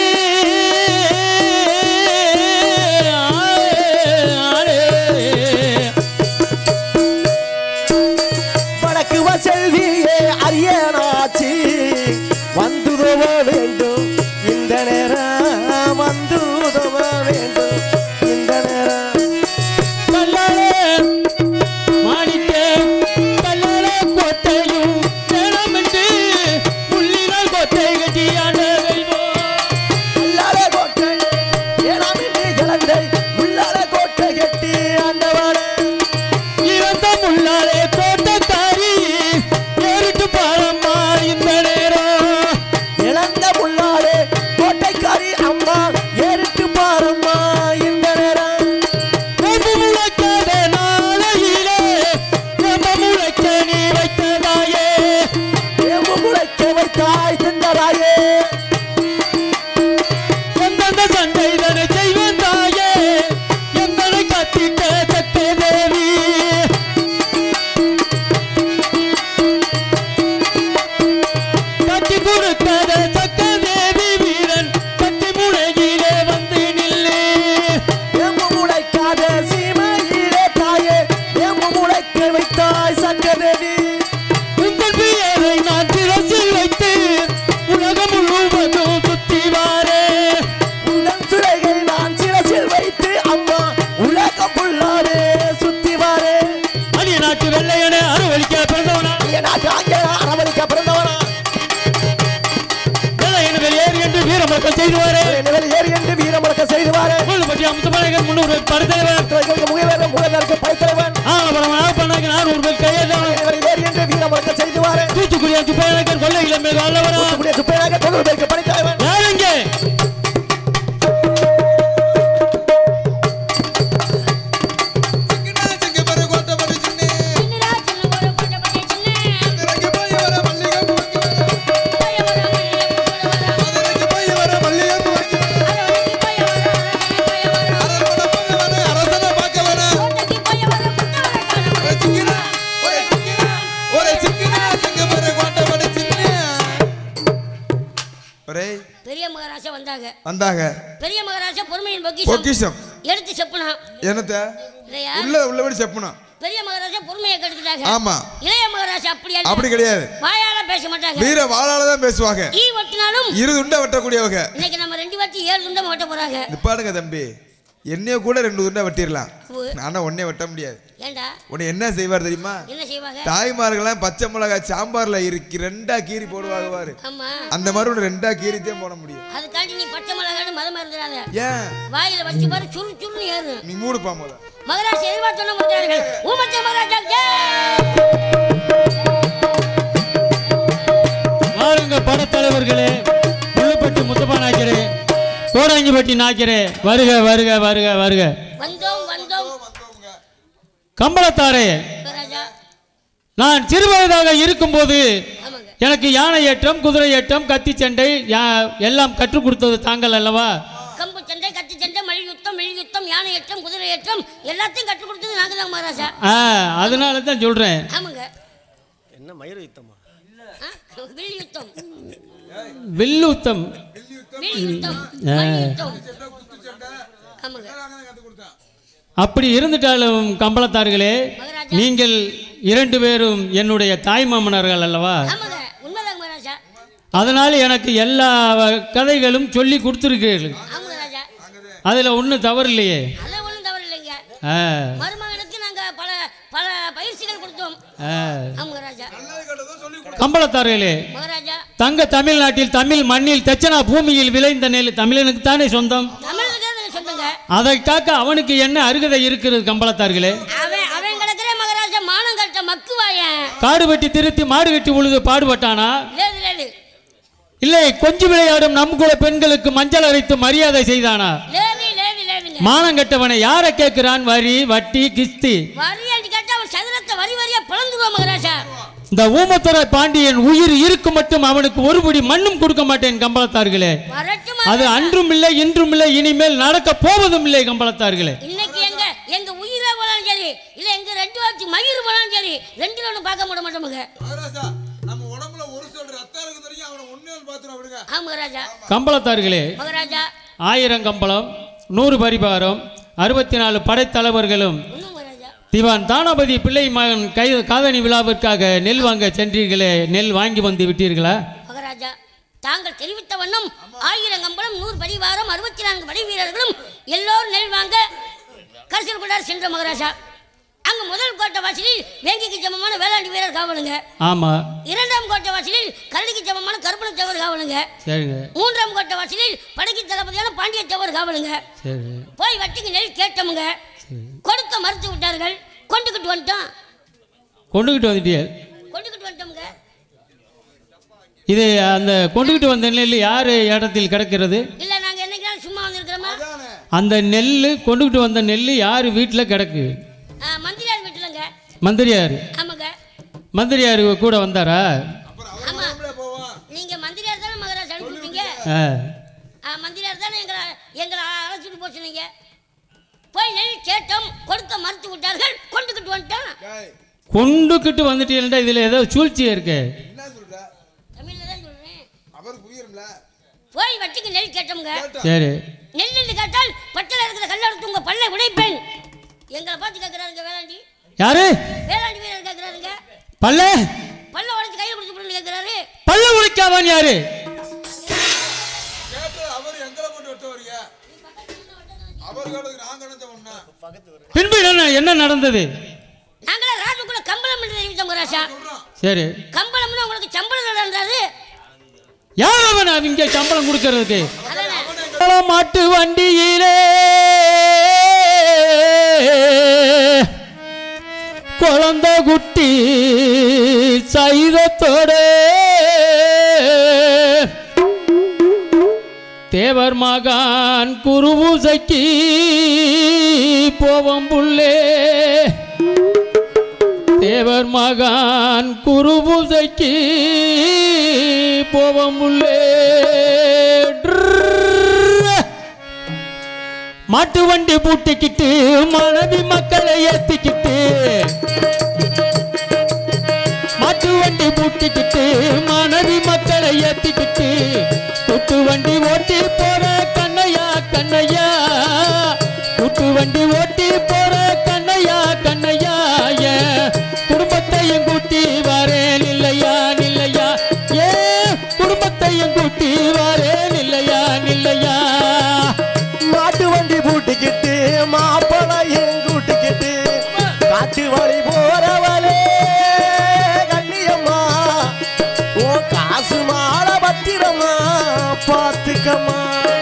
வடக்குவ செல்வியே அரியனாச்சி வந்துதவ வேண்டும் இந்த நேரம் வந்துதவ வேண்டும் இந்த நேரம் கல்லாலே மாணிக்க கல்லாலே கோட்டையும் வேணாமென்று முள்ளினால் கோட்டை கட்டி ஆண்ட வைவோம் உள்ளால கோட்டை ஏனாமின்றி ஜலந்தை உள்ளால கோட்டை கட்டி ஆண்டவரே இறந்த முள்ளாலே கோட்டைக்காரி ஏறிட்டு பாரம்மா இந்த நேரம் இழந்த முள்ளாலே கோட்டைக்காரி அம்மா ஏறிட்டு பாரம்மா இந்த நேரம் நெம்பு முளைக்காத நாளையிலே நெம்ப முளைக்க நீ வைத்ததாயே ஏம்பு முளைக்க வைத்தாய் திண்டராயே எந்தெந்த சண்டை தனை செய்வன் தாயே எந்தனை கத்திட்ட சத்தே தேவி கட்டி கொடுக்காத சக்க தேவி வீரன் கட்டி முனையிலே வந்து நில்லு ஏம்பு முளைக்காத சீமையிலே தாயே ஏம்பு முளைக்க வைத்தாய் சக்கரவி உங்கள் பெயரை நான் சிரசில் வைத்து உலகம் முழுவதும் சுத்தி வாரே உந்தன் துறையை நான் சிரசில் வைத்து அம்மா உலகம் புள்ளாரே சுத்தி வாரே அடிநாட்டு முத்துப்பாளையர் முன்னூறு பேர் படுத்தலைவர் துறைகளுக்கு முகவேதம் முகவேதற்கு படைத்தலைவன் ஆலப்புறம் நாகப்பண்ணாக்கு நானூறு பேர் கையேற்றவன் இவரை வேறு என்று வீரமுழக்க செய்துவாரு தூத்துக்குடி சுப்பையனக்கர் கொள்ளை இளமே வல்லவரா தூத்துக்குடிய சுப்பையாக தொண்ணூறு பேருக்கு படைத்தலைவன் யாருங்க சிக்கனா சிங்கப்பரு கோட்டப்பட்டு சின்ன சின்னடா சின்ன ஒரு கோட்டப்பட்டி சின்ன மதுரைக்கு போய் வர மல்லிகைப்பூ வாங்கி வர. போய் வர மல்லிகை பூ வர மதுரைக்கு போய் வர மல்லிகைப்பூ வாங்கி வர. அரவணைக்கு போய் வர அரசனை போய் வர அரண்மனை போய் வர, அரசனை பார்க்க வர. கோட்டைக்கு போய் வர முத்தவர காண ஒரு சிக்கனா, ஒரு சிக்கனா, ஒரு சிக்கனா சிங்கப்பரு கோட்டப்பட்டு சின்ன. ஒரே பெரிய மகாராஜா வந்தாங்க வந்தாங்க பெரிய மகாராஜா பொறுமையின் பொக்கிஷம் பொக்கிஷம் எடுத்து செப்புனா என்னத்த இல்லையா உள்ள உள்ளபடி செப்பணும் பெரிய மகாராஜா பொறுமையை கெடுத்துட்டாங்க ஆமா இளைய மகாராஜா அப்படி அல்ல. அப்படி கிடையாது வாயால பேச மாட்டாங்க வீர வாழால தான் பேசுவாங்க ஈ ஒட்டினாலும் இரு துண்டை வெட்டக்கூடியவங்க இன்னைக்கு நம்ம ரெண்டு வாட்டி ஏழு துண்டம் ஓட்ட போறாங்க நிப்பாடுங்க தம்பி என்னைய கூட ரெண்டு துண்டை வெட்டிடலாம் ஓ. நானா ஒன்னே வெட்ட முடியாது ஏண்டா உன்னை என்ன செய்வார் தெரியுமா என்ன செய்வாங்க தாய்மார்கள்லாம் பச்சை மிளகாய் சாம்பார்ல இருக்கு ரெண்டா கீறி போடுவாங்க பாரு ஆமா அந்த மாதிரி ஒன்று ரெண்டா கீறித்தான் போட முடியும் அதுக்காண்டி நீ பச்சை மிளகாடு மதம் இருந்துடாத ஏன் வாயில வச்சு பாரு சுரு சுருன்னு ஏறு நீ மூடு பாம்போத மகராஜ் எதிர்பார்த்து முடிக்கிறார்கள் ஊமச்ச மகாராஜா வாருங்க படத்தலைவர்களே முள்ளுப்பட்டி முத்தப்பா நாய்க்கரே கோடாங்கிப்பட்டி நாய்க்கரே வருக வருக வருக வருக வந்தோம் வந்தோம் கம்பளத்தாரே மகாராஜா நான் சிறுவயதாக இருக்கும்போது ஆமாங்க எனக்கு யானை ஏற்றம் குதிரை ஏற்றம் கத்தி சண்டை யா- எல்லாம் கற்றுக் கொடுத்தது தாங்கள் அல்லவா கம்பு சண்டை கத்தி சண்டை மல்யுத்தம் மெல்யுத்தம் யானை ஏற்றம் குதிரை ஏற்றம் எல்லாத்தையும் கற்றுக் கொடுத்தது நாங்க தான் மகாராஜா ஆ அதனால தான் சொல்கிறேன் ஆமாங்க என்ன மயிர யுத்தமா ஆ, வில் யுத்தம் வில்லுத்தம் வில் யுத்தம் ஆ. மல்யுத்தம் ஆமாங்க அப்படி இருந்துட்டாலும் கம்பளத்தார்களே மகாராஜா. நீங்கள் இரண்டு பேரும் என்னுடைய தாய் மாமனார்கள் அல்லவா ஆமாங்க உண்மைதாங்க மகாராஜா அதனால் எனக்கு எல்லா கதைகளும் சொல்லி கொடுத்துருக்கீர்கள் ஆமாங்க ராஜா அதில் ஒன்றும் தவறு இல்லையே அதெல்லாம் ஒன்றும் தவறு இல்லைங்க ஆ மருமகனுக்கு நாங்க பல பல பயிற்சிகள் கொடுத்தோம் ஆ. ஆமாங்க ராஜா கம்பளத்தார்களே மகாராஜா தங்க தமிழ்நாட்டில் தமிழ் மண்ணில் தெச்சனா பூமியில் விளைந்த நெல் தமிழனுக்கு தானே சொந்தம் தமிழுக்கு சொல்லுங்க அதை காக்க அவனுக்கு என்ன அருகதை இருக்கிறது கம்பளத்தார்களே அவன் அவன் கிடக்குற மகாராஜா மானம் கட்ட மக்குவாயன் காடு வெட்டி திருத்தி மாடு வெட்டி உழுது பாடுபட்டானா லேது லேது இல்லை கொஞ்சி விளையாடும் நம் குல பெண்களுக்கு மஞ்சள் அரைத்து மரியாதை செய்தானா லேது லேது லேதுங்க மானம் கெட்டவனை யாரை கேட்கிறான் வரி வட்டி கிஸ்தி வரியாண்டி கேட்டா அவன் சதுரத்தை வரி வரியா பிளந்துருவான் மகாராஜா இந்த ஊமத்துறை பாண்டியன் உயிர் இருக்கும் மட்டும் அவனுக்கு ஒருபடி மண்ணும் கொடுக்க மாட்டேன் கம்பளத்தார்களே வரட்டும் அது மகாராஜா. அன்றும் இல்லை இன்றும் இல்லை இனிமேல் நடக்க போவதும் இல்லை கம்பளத்தார்களே இன்னைக்கு எங்க எங்க உயிரே போனாலும் சரி இல்ல எங்க ரெண்டு வாட்சி மயிர் போனாலும் சரி ரெண்டு ஒன்று பார்க்க விட மாட்டோமுங்க மகாராஜா நம்ம உடம்புல ஒரு சொல் ரத்தம் இருக்கு தெரியும் அவனை ஒன்னே பாத்துரும் விடுங்க ஆ மகாராஜா கம்பளத்தார்களே மகாராஜா ஆயிரம் கம்பளம் நூறு பரிபாரம் அறுபத்தி நாலு படைத்தலைவர்களும் ஒன்றும் மகாராஜா திவான் தானாபதி பிள்ளை மகன் கை காதணி விழாவிற்காக நெல் வாங்க சென்றீர்களே நெல் வாங்கி வந்து விட்டீர்களா மகாராஜா தாங்கள் தெரிவித்த வண்ணம் ஆயிரம் கம்பளம் நூறு பரிவாரம் அறுபத்தி நான்கு படை வீரர்களும் எல்லோரும் நெல் வாங்க கரிசல் கொண்டார் சென்ற மகாராஜா அங்க முதல் கோட்டை வாசலில் வேங்கிக்கு சமமான வேளாண்டி வீரர் காவலுங்க ஆமாம் இரண்டாம் கோட்டை வாசலில் கரடிக்கு சமமான கருப்பண தேவர் காவலுங்க சரிங்க மூன்றாம் கோட்டை வாசலில் படைக்கு தளபதியான பாண்டிய தேவர் காவலுங்க சரி போய் வட்டிக்கு நெல் கேட்டோமுங்க கொடுக்க மறுத்து விட்டார்கள் கொண்டுகிட்டு வந்துட்டோம் கொண்டுகிட்டு வந்துட்டியே கொண்டுகிட்டு வந்துட்டோமுங்க இது அந்த கொண்டுகிட்டு வந்த நெல் யார் இடத்தில் கிடக்கிறது இல்ல நாங்க என்னைக்கு சும்மா வந்திருக்கிறோமா அந்த நெல் கொண்டுகிட்டு வந்த நெல் யார் வீட்டில் கிடக்கு ஆ, மந்திரியார் வீட்டுலங்க மந்திரியார் ஆமாங்க மந்திரியார் கூட வந்தாரா ஆமா நீங்க மந்திரியார் தானே மகாராஜ் அனுப்பிவிட்டீங்க ஆ மந்திரியார் தானே எங்களை எங்களை அழைச்சிட்டு போக சொன்னீங்க போய் நெல் கேட்டோம் கொடுக்க மறுத்து விட்டார்கள் கொண்டுகிட்டு வந்துட்டோம் கொண்டுக்கிட்டு வந்துட்டீங்கடா இதில் ஏதோ சூழ்ச்சி இருக்கு என்ன சொல்ற தமிழ்ல தான் சொல்றேன் அவருக்கு புரியும்ல போய் வட்டிக்கு நெல் கேட்டோம்ங்க சரி நெல் என்று கேட்டால் பட்டில இருக்கிற கல்லெடுத்து உங்க பல்லை உடைப்பேன் எங்களை பார்த்து கேட்கிறாருங்க வேளாண்டி யாரு வேளாண்டி வீரர் கேட்கிறாருங்க பல்ல பல்ல உடைச்சு கையில் கொடுத்து போடுன்னு கேட்கிறாரு பல்ல உடைக்காதவன் யாரு கேட்டு அவர் எங்களை போட்டு வெட்ட வரீங்க அவர்களுக்கு நாங்க நினைச்ச ஒண்ணா பின்பு என்ன என்ன நடந்தது நாங்களே ராஜுக்குள்ள கம்பளம் என்று தெரிவித்தோம் ராசா சரி கம்பளம்னு உங்களுக்கு சம்பளம் நடந்தாரு யார் அவன் இங்கே சம்பளம் கொடுக்கறதுக்கு அதானே மாட்டு வண்டியிலே குழந்த குட்டி சைதத்தோட தேவர் மகான் குருபூசைக்கு போவம் புள்ளே தேவர் மகான் குருபூசைக்கு போவம் புள்ளே மாட்டு வண்டி பூட்டிக்கிட்டு மனைவி மக்களை ஏத்திக்கிட்டு மாட்டு வண்டி பூட்டிக்கிட்டு மனைவி மக்களை ஏத்திக்கிட்டு குட்டு வண்டி ஓட்டி போற கண்ணையா கண்ணையா குட்டு வண்டி ஓட்டி போற கண்ணையா கண்ணையா ஏன் குடும்பத்தையும் கூட்டி வரேன் இல்லையா நில்லையா ஏ குடும்பத்தையும் கூட்டி வரேன் இல்லையா நில்லையா மாட்டு வண்டி பூட்டிக்கிட்டு மாப்பிளையும் கூட்டிக்கிட்டு காட்டு வழி போறவளே கண்ணியம்மா ஓ காசு மாற பத்திரமா பார்த்துக்கம்மா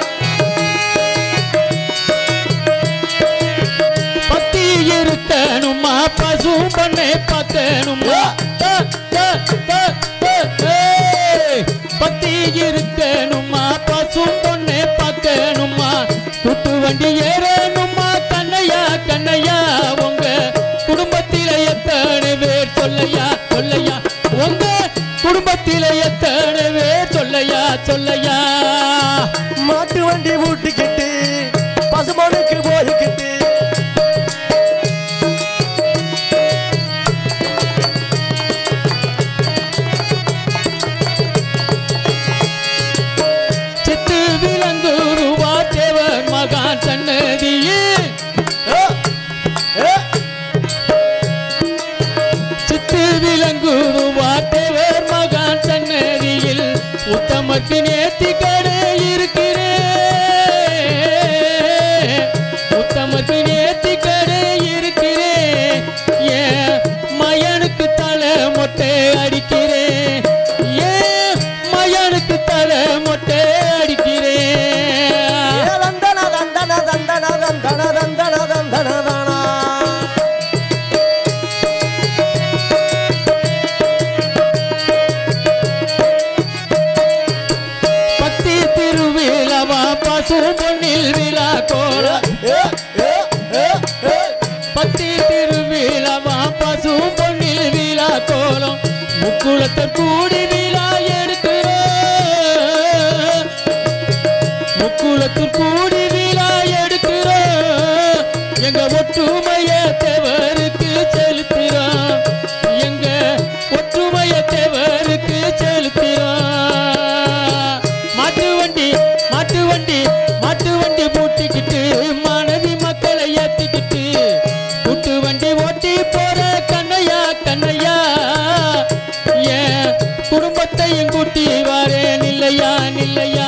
பத்தி இருக்கணுமா பசு பண்ணை பார்க்கணுமா த, த, த, த, ஏய். பத்தி இருக்கணுமா பசு பொண்ணை பார்க்கணுமா குட்டு வண்டி ஏறணுமா கண்ணையா கண்ணையா உங்க குடும்பத்தில எத்தனை பேர் சொல்லையா சொல்லையா உங்க குடும்பத்தில எத்தனை பேர் சொல்லையா சொல்லையா மாட்டு வண்டி பூட்டிக்கிட்டு பசுமனுக்கு போய்கிட்டு சித்து விலங்குருவா தேவர் மகான் சன்னதியே ஏ, ஏ, சித்து விலங்குருவா தேவர் மகான் சன்னதியில் உத்தமக்கு நேர்த்தி கடை இருக்கிறேன் உத்தமக்கு நேர்த்தி கடை இருக்கிறேன் ஏன் மயனுக்கு தலை மொட்டை அடிக்கிறேன் ஏன் மயனுக்கு தலை மொட்டை அடிக்கிறேன் ஏ, தந்தன தந்தன தந்தன தந்தன தந்தன தந்தன தானா பக்தி திருவிழாவா பசு பொன்னில் விழா கோலம் ஏ, ஏ, ஏ, ஏ. பக்தி திருவிழாவா பசு பொன்னில் விழா கோலம் முக்குளத்தர் கூடி விழா எடுக்கிறோம் முக்குளத்தர் கூடி விழா எடுக்கிறோம் எங்க ஒற்றுமைய தேவருக்கு செலுத்துறோம் எங்க ஒற்றுமைய தேவருக்கு செலுத்துறோம் மாட்டு வண்டி மாட்டு வண்டி மாட்டு வண்டி பூட்டிக்கிட்டு மனைவி மக்களை ஏத்திக்கிட்டு கூட்டு வண்டி ஓட்டி போற கண்ணையா கண்ணையா ஏன் குடும்பத்தையும் கூட்டி வாரேன் இல்லையா நில்லையா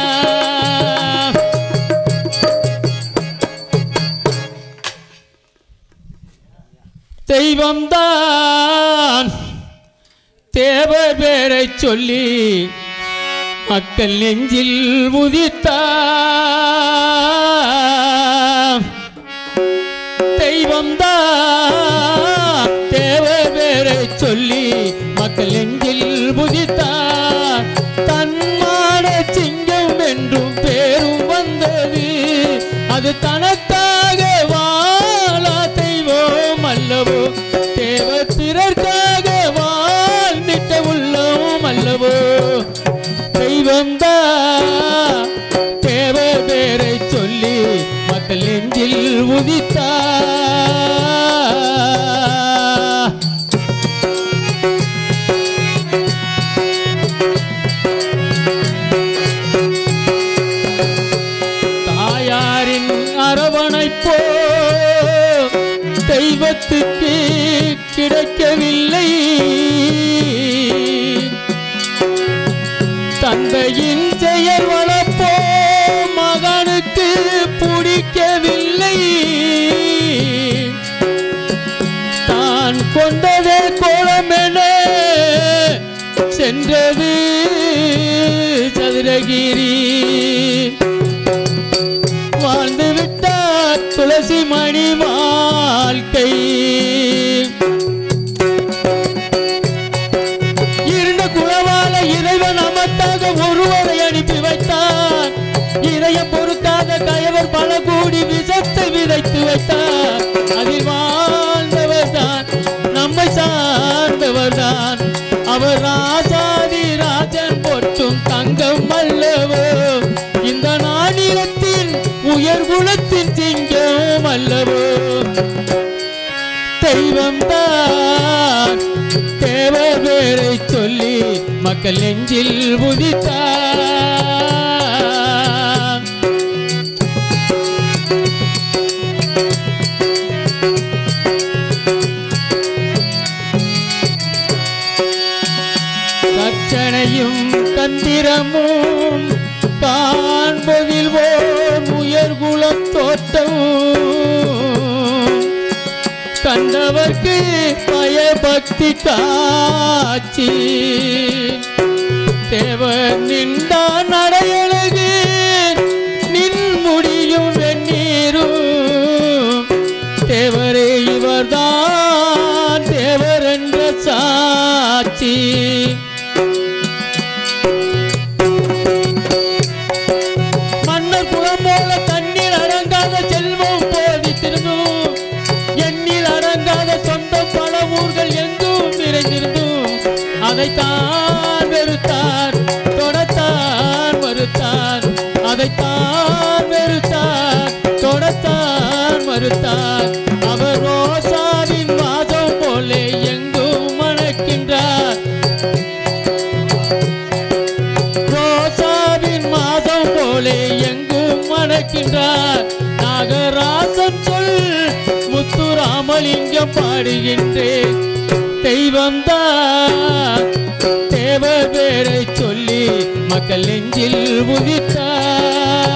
தெய்வம்தான் தேவர் பேரை சொல்லி மக்கள் நெஞ்சில் உதித்தார் தெய்வம்தான் தேவர் பேரை சொல்லி மக்கள் நெஞ்சில் உதித்தார் தன்மான சிங்கம் என்றும் பேரும் வந்தது அது தனக்காக வாழா தெய்வம் அல்லவோ தேவ பிறர்க்காக வாழ்ந்திட்ட உள்ளம் அல்லவோ தெய்வம்தான் தேவ பேரை சொல்லி மக்கள் நெஞ்சில் உதித்தார் தாயாரின் அரவணைப்போ தெய்வத்துக்கு கிடைக்கவில்லை தந்தையின் செயல் வளர்ப்போ மகனுக்கு பிடிக்கவில்லை தான் கொண்டதே கோலமென சென்றது சதுரகிரி வாழ்ந்து விட்டார் துளசி மணிமால் மக்கள் நெஞ்சில் உதித்தார் கற்றனையும் தந்திரமும் காண்பதில் ஓர் உயர்குலம் தோட்டம் கண்டவர்க்கு பயபக்தி காட்சி தேவர் நின்றான் நடையழகு நின் முடியும் வெந்நீரும் தேவரே இவர்தான் தேவர் என்ற சாட்சி மன்னர் குலம் போல தண்ணீர் அடங்காத செல்வம் போதித்திருந்தும் எண்ணில் அடங்காத சொந்தம் பல ஊர்கள் எங்கும் நிறைந்திருந்தும் அதைத்தான் வெறுத்தார் தொடத்தான் மறுத்தார் அதைத்தான் வெறுத்தார் தொடத்தான் மறுத்தார் அவர் ரோசாவின் வாதம் போலே எங்கும் மணக்கின்றார் ரோசாவின் மாதம் போலே எங்கும் மணக்கின்றார் நாகராசன் சொல் முத்துராமலிங்கம் பாடுகின்றேன் தெய்வம்தான் தேவர் பேரை சொல்லி மக்கள் நெஞ்சில் உதித்தார்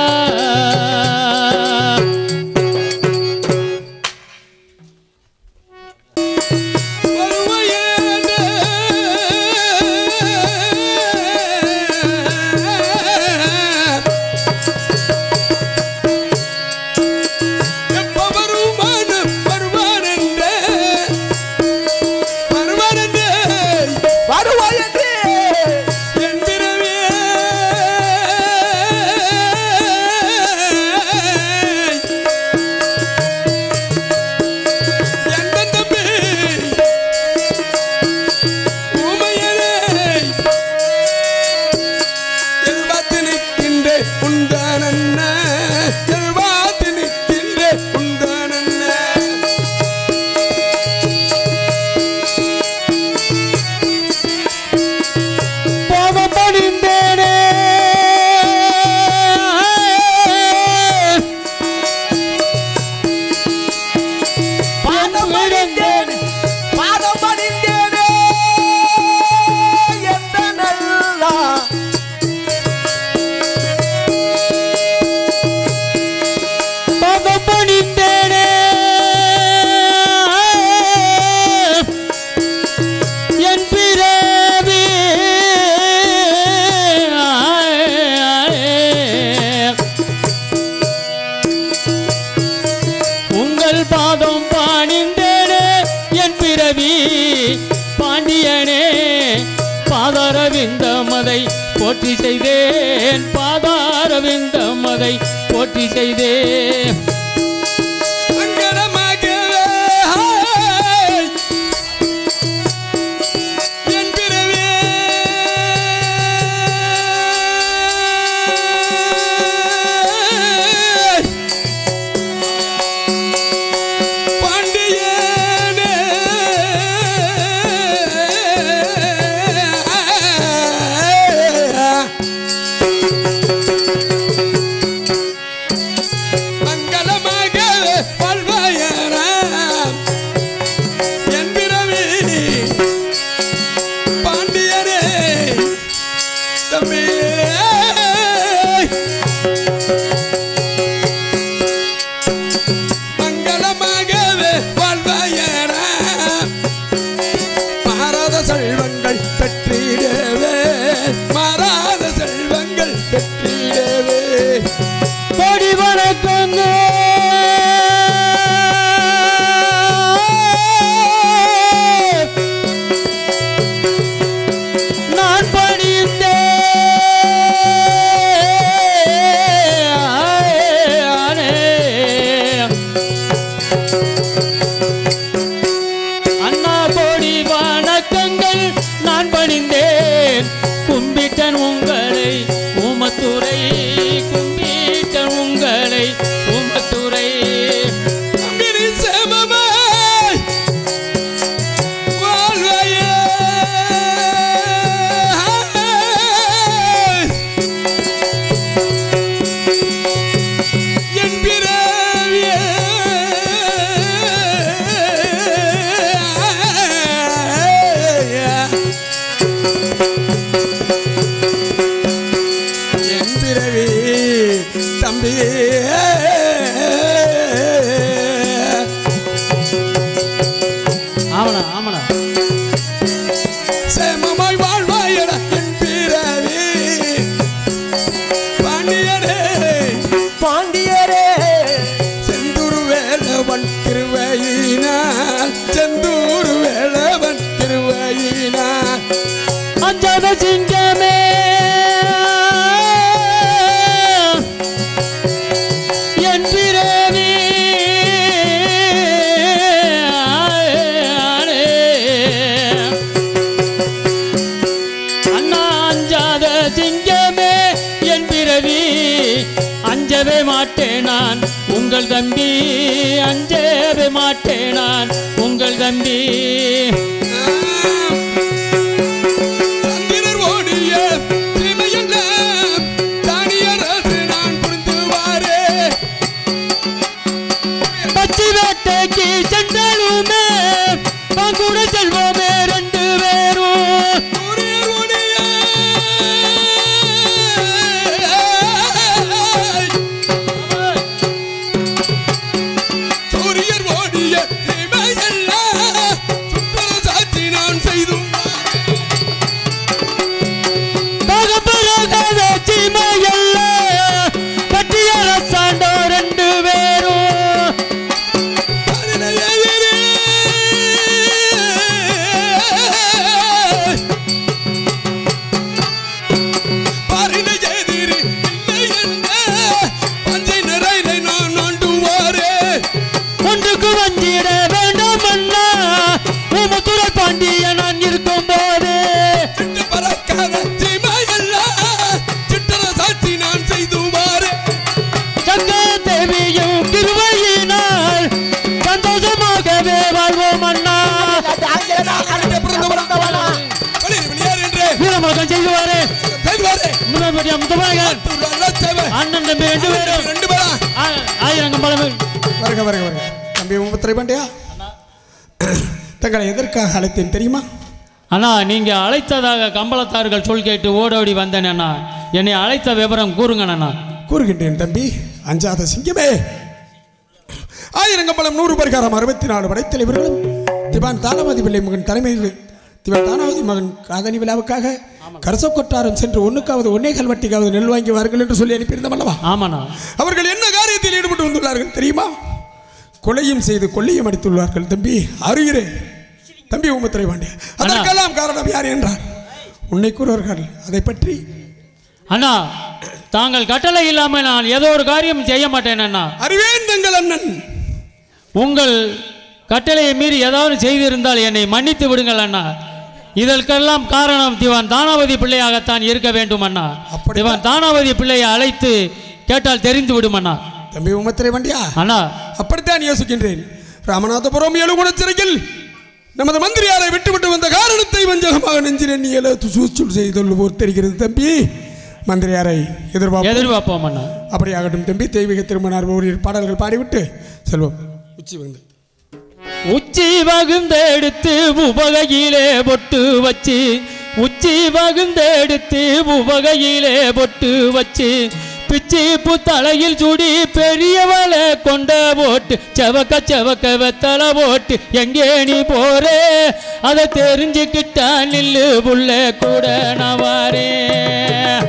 பாவப்படிந்தேனே பாதமடைந்தேனே பாதமடைந்தேனே எந்த நல்லா பாதப்படிந்தேனே என் பிறவி உங்கள் பாதம் பாணிந்தேனே என் பிறவி பாண்டியனே பாதாரவிந்த மதை போற்றி செய்தேன் பாதாரவிந்த மதை போற்றி செய்தேன் மங்களமாக வாழ்வாயராம் என் பிறவி பாண்டியரே தம்பி மங்களமாகவே வாழ்வாயராம் மாறாத செல்வங்கள் பெற்றிடவே மாறாத செல்வங்கள் பெற்றிடவே கோடி வணக்கங்க நான் படித்தேன் அண்ணா கோடி வணக்கங்கள் நான் பணிந்தேன் கும்பிட்டன் உங்களை ஊமத்துறை கும்பிட்டன் உங்களை ஊமத்துறை பிறவி தம்பி ஆமாண்ணா ஆமாண்ணா சேமமாய் வாழ்வாயட என் பிறவி பாண்டியனே பாண்டியரே செந்தூர் வேலவன் திருவையினால் செந்தூர் வேலவன் திருவையினால் அஞ்சாத சிங்கமே என் பிறவி அண்ணா அஞ்சாத சிங்கமே என் பிறவி அஞ்சவே மாட்டேன் நான் உங்கள் தம்பி அஞ்சவே மாட்டேன் நான் உங்கள் தம்பி சந்திரர் ஓடிய தீமையெல்லாம் தானியரசு நான் புரிந்து வாரே பச்சி வேட்டைக்கு சென்றாலுமே பங்குட செல்வோமே ரெண்டு பேரும் சூரியர் ஓடிய சூரியர் ஓடிய தீமையெல்லாம் சுற்றல சாட்சி நான் செய்தும் தகப்பனாக வேச்சிமையல்ல பட்டியல சாண்டோ ரெண்டு பேரும் அதனை எதிரே பாரினை எதிரி இல்லை என்ற பஞ்சை நிறையை நான் நோண்டுவாரே ஒன்றுக்கு வந்திட வேண்டாம் அண்ணா உமக்குற பாண்டிய நான் இருக்கும் போது சிட்டு பறக்காத சீமையல்ல சிட்டர சாட்சி நான் செய்துவாரே சக்க தேவியும் கிருவையினால் சந்தோஷமாகவே வாழ்வோம் அண்ணா வெளியே வெளியார் என்று வீரமுழக்கம் செய்வாரே பேசுவாரே முதல்படியா முதல்வர்கள் அண்ணன் தம்பி ரெண்டு பேரும் ரெண்டு பேரா ஆ- ஆயிரம் பலம் வருக வருக வருக தம்பி முப்பத்திரை பாண்டியா தங்களை எதற்காக அழைத்தேன் தெரியுமா அண்ணா நீங்க அழைத்ததாக கம்பளத்தார்கள் சொல் கேட்டு ஓடோடி வந்தேன் அண்ணா என்னை அழைத்த விவரம் கூறுங்க அண்ணா கூறுகின்றேன் தம்பி அஞ்சாத சிங்கமே ஆயிரங்கம்பலம் நூறு பரிகாரம் அறுபத்தி நாலு படைத்தலைவர்களும் திவான் தானவதி பிள்ளை மகன் தலைமையில் திவான் தானாவதி மகன் காதணி விழாவுக்காக கரசக்கொட்டாரம் சென்று ஒன்றுக்காவது ஒன்னேகால் வட்டிக்காவது நெல் வாங்கி வாருங்கள் என்று சொல்லி அனுப்பியிருந்தோம் அல்லவா ஆமாண்ணா அவர்கள் என்ன காரியத்தில் ஈடுபட்டு வந்துள்ளார்கள் தெரியுமா கொலையும் செய்து கொள்ளையும் அடித்துள்ளார்கள் தம்பி அருகிறே தம்பி உமத்துறை பாண்டிய அதற்கெல்லாம் காரணம் யார் என்றார் உன்னை கூறுவார்கள் அதை பற்றி அண்ணா தாங்கள் கட்டளை இல்லாமல் நான் ஏதோ ஒரு காரியம் செய்ய மாட்டேன் அண்ணா அறிவேன் தங்கள் அண்ணன் உங்கள் கட்டளையை மீறி ஏதாவது செய்திருந்தால் என்னை மன்னித்து விடுங்கள் அண்ணா இதற்கெல்லாம் காரணம் திவான் தானாவதி பிள்ளையாகத்தான் இருக்க வேண்டும் அண்ணா அப்படித்தான். திவான் தானாவதி பிள்ளையை அழைத்து கேட்டால் தெரிந்து விடும் அண்ணா தம்பி உமத்துறை பாண்டியா அண்ணா அப்படித்தான் யோசிக்கின்றேன் ராமநாதபுரம் எழுகுண சிறையில் நமது மந்திரியாரை விட்டுவிட்டு வந்த காரணத்தை வஞ்சகமாக நெஞ்சில் எண்ணி எழுத்து சூச்சல் செய்துள்ளவோர் தெரிகிறது தம்பி மந்திரியாரை எதிர்பார்ப்பு எதிர்பார்ப்போம் அண்ணா அப்படியாகட்டும் தம்பி தெய்வீக திருமணார் ஓரிரு பாடல்கள் பாடிவிட்டு செல்வோம் உச்சி வந்து உச்சி வகுந்தெடுத்து உபகையிலே பொட்டு வச்சு உச்சி வகுந்தெடுத்து உபகையிலே பொட்டு வச்சு பிச்சி புத்தலையில் சுடி பெரியவளை கொண்ட போட்டு செவக்க செவக்க வெத்தலை போட்டு எங்கே நீ போறே அதை தெரிஞ்சுக்கிட்டா நில்லு புள்ள கூட நான் வாரேன்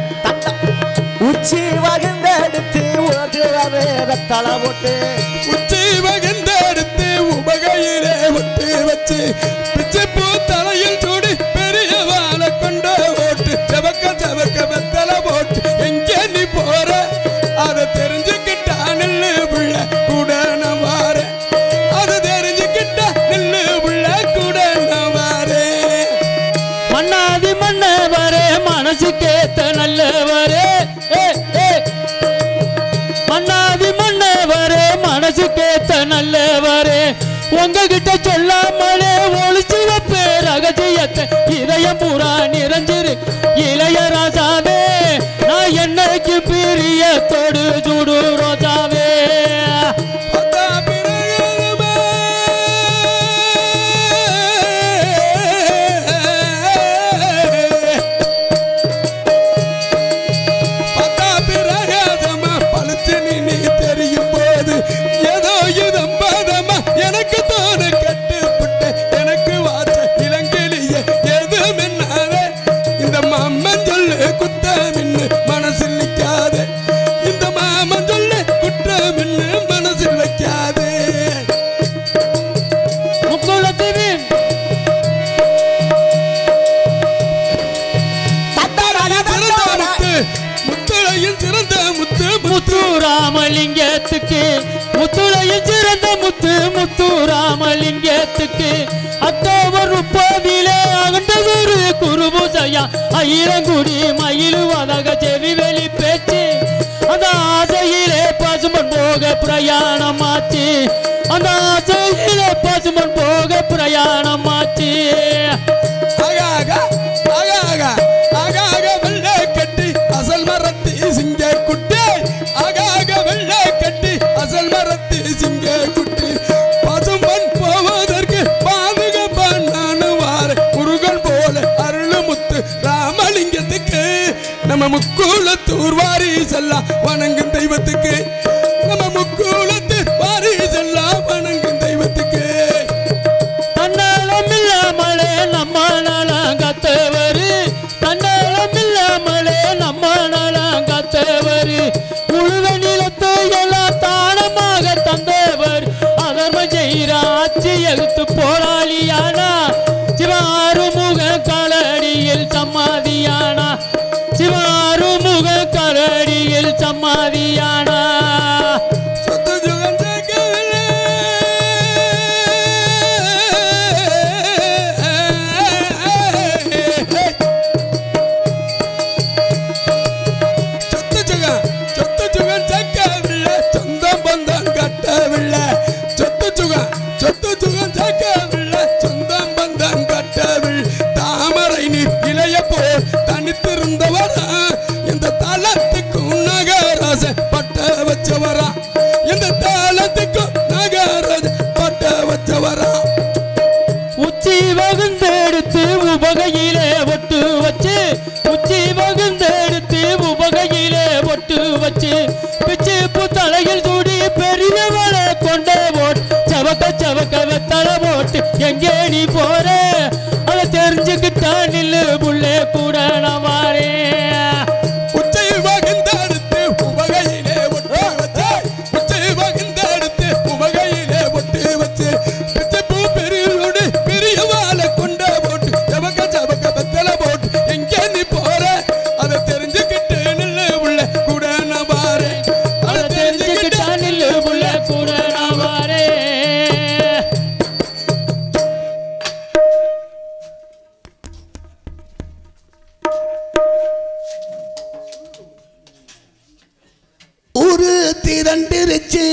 உச்சி வகுந்தெடுத்து ஓட்டுவரே வெத்தலை போட்டு உச்சி வகிந்தெடுத்து உபகையிலே விட்டு வச்சு பிச்சை பூ தலையில் சூடி பெரிய வாழை கொண்ட ஓட்டு செவக்க செவக்க வெத்தலை போட்டு எங்கே நீ போற அதை தெரிஞ்சுக்கிட்டா நில்லு புள்ள கூட நான் வாரேன் அதை தெரிஞ்சுக்கிட்டா நில்லு புள்ள கூட நான் வாரேன் மன்னாதி மன்னவரே மனசுக்கேத்த நல்லவரே ஏ, ஏ. மன்னாதி மன்னவரே மனசுக்கேத்த நல்லவரே உங்ககிட்ட சொல்லாமலே ஒளிச்சு வைப்பே ரகசியத்தை இதயம் பூரா நிறைஞ்சிரு இளையராஜாவே நான் என்னைக்கு பிரியத்தோடு சுடு ரோஜாவே பத்தா பிறகுமே பத்தா பிறகு முத்துளையில் சிறந்த முத்து முத்து ராமலிங்கத்துக்கு முத்துளையில் சிறந்த முத்து முத்து ராமலிங்கத்துக்கு அக்டோபர் முப்பதிலே அகண்டகுரு குருபூசையா அயிலங்குடி மயிலு வதக செவி வெளி பேச்சு அந்த ஆசையிலே பசுமன் போக பிரயாணமாச்சு அந்த ஆசையிலே பசுமன் போக பிரயாணமாச்சு ஆகாக ஆகாக ஆகாக வெள்ளை கட்டி அசல் மரத்தி சிங்க குட்டி ஆகாக வெள்ளை கட்டி அசல் மரத்தி சிங்க குட்டி பசும்பன் போவதற்கு பாதுகாப்பான் நானு வார முருகன் போல அருள் முத்து ராமலிங்கத்துக்கு நம்ம முக்கூலத்தூர் வாரி செல்லாம் வணங்கும் தெய்வத்துக்கு நம்ம முக்கூலத்து வாரி செல்லாம் வணங்கும் தெய்வத்துக்கு தன்னாலம் இல்லாமலே நம்ம நலம் கத்தவரு தன்னாலம் இல்லாமலே நம்ம நலம் கத்தவரு உழுத நிலத்தை எல்லாம் தானமாக தந்தவர் அதர்ம செய்கிற ஆட்சி எகுத்து போராளியானா சிவாறுமுக கலடியில் சமாதியானா சிவாறுமுக கலடியில் சமாதியானா சொத்து சுகம் சேர்க்கவில்லை. சொத்து சுகம் சொத்து சுகம் சேர்க்கவில்லை சொந்தம் பந்தம் கட்டவில்லை சொத்து சுகம் சொத்து சுகம் சேர்க்கவில்லை சொந்தம் பந்தம் கட்டவில்லை தாமரை நீ இளைய போல் தனித்திருந்தவரா இந்த தளத்துக்கும் நகராச பட்ட வச்சவரா இந்த தாளத்துக்கும் நகராஜ பட்ட வச்சவரா உச்சி வகுந்தெடுத்து உபகையிலே ஒட்டு வச்சு உச்சி வகுந்தெடுத்து உபகையிலே ஒட்டு வச்சு பிச்சு புத்தலையில் சூடி பெரியவளை கொண்டே போட் சவக்க சவக்க வெத்தலை போட்டு எங்கே நீ போற அதை தெரிஞ்சுக்கிட்டா நில்லு புள்ளே கூட நான் வாரேன் உச்சை வகுந்தெடுத்து உபகையிலே ஒட்டு வச்சு உச்சை வகுந்தெடுத்து உபகையிலே ஒட்டு வச்சு பிச்சை பூ பெரியோடு பெரியவாளை கொண்ட போட்டு சவக்க சவக்க வெத்தல போட்டு எங்கே நீ போற அதை தெரிஞ்சுக்கிட்டு நில்லு உள்ள கூட நான் வாரேன் அதை அதை தெரிஞ்சுக்கிட்டா தெரிஞ்சுக்கிட்டு நில்லு புள்ளே கூட நான் வாரேன் ஒரு திரண்டிருச்சு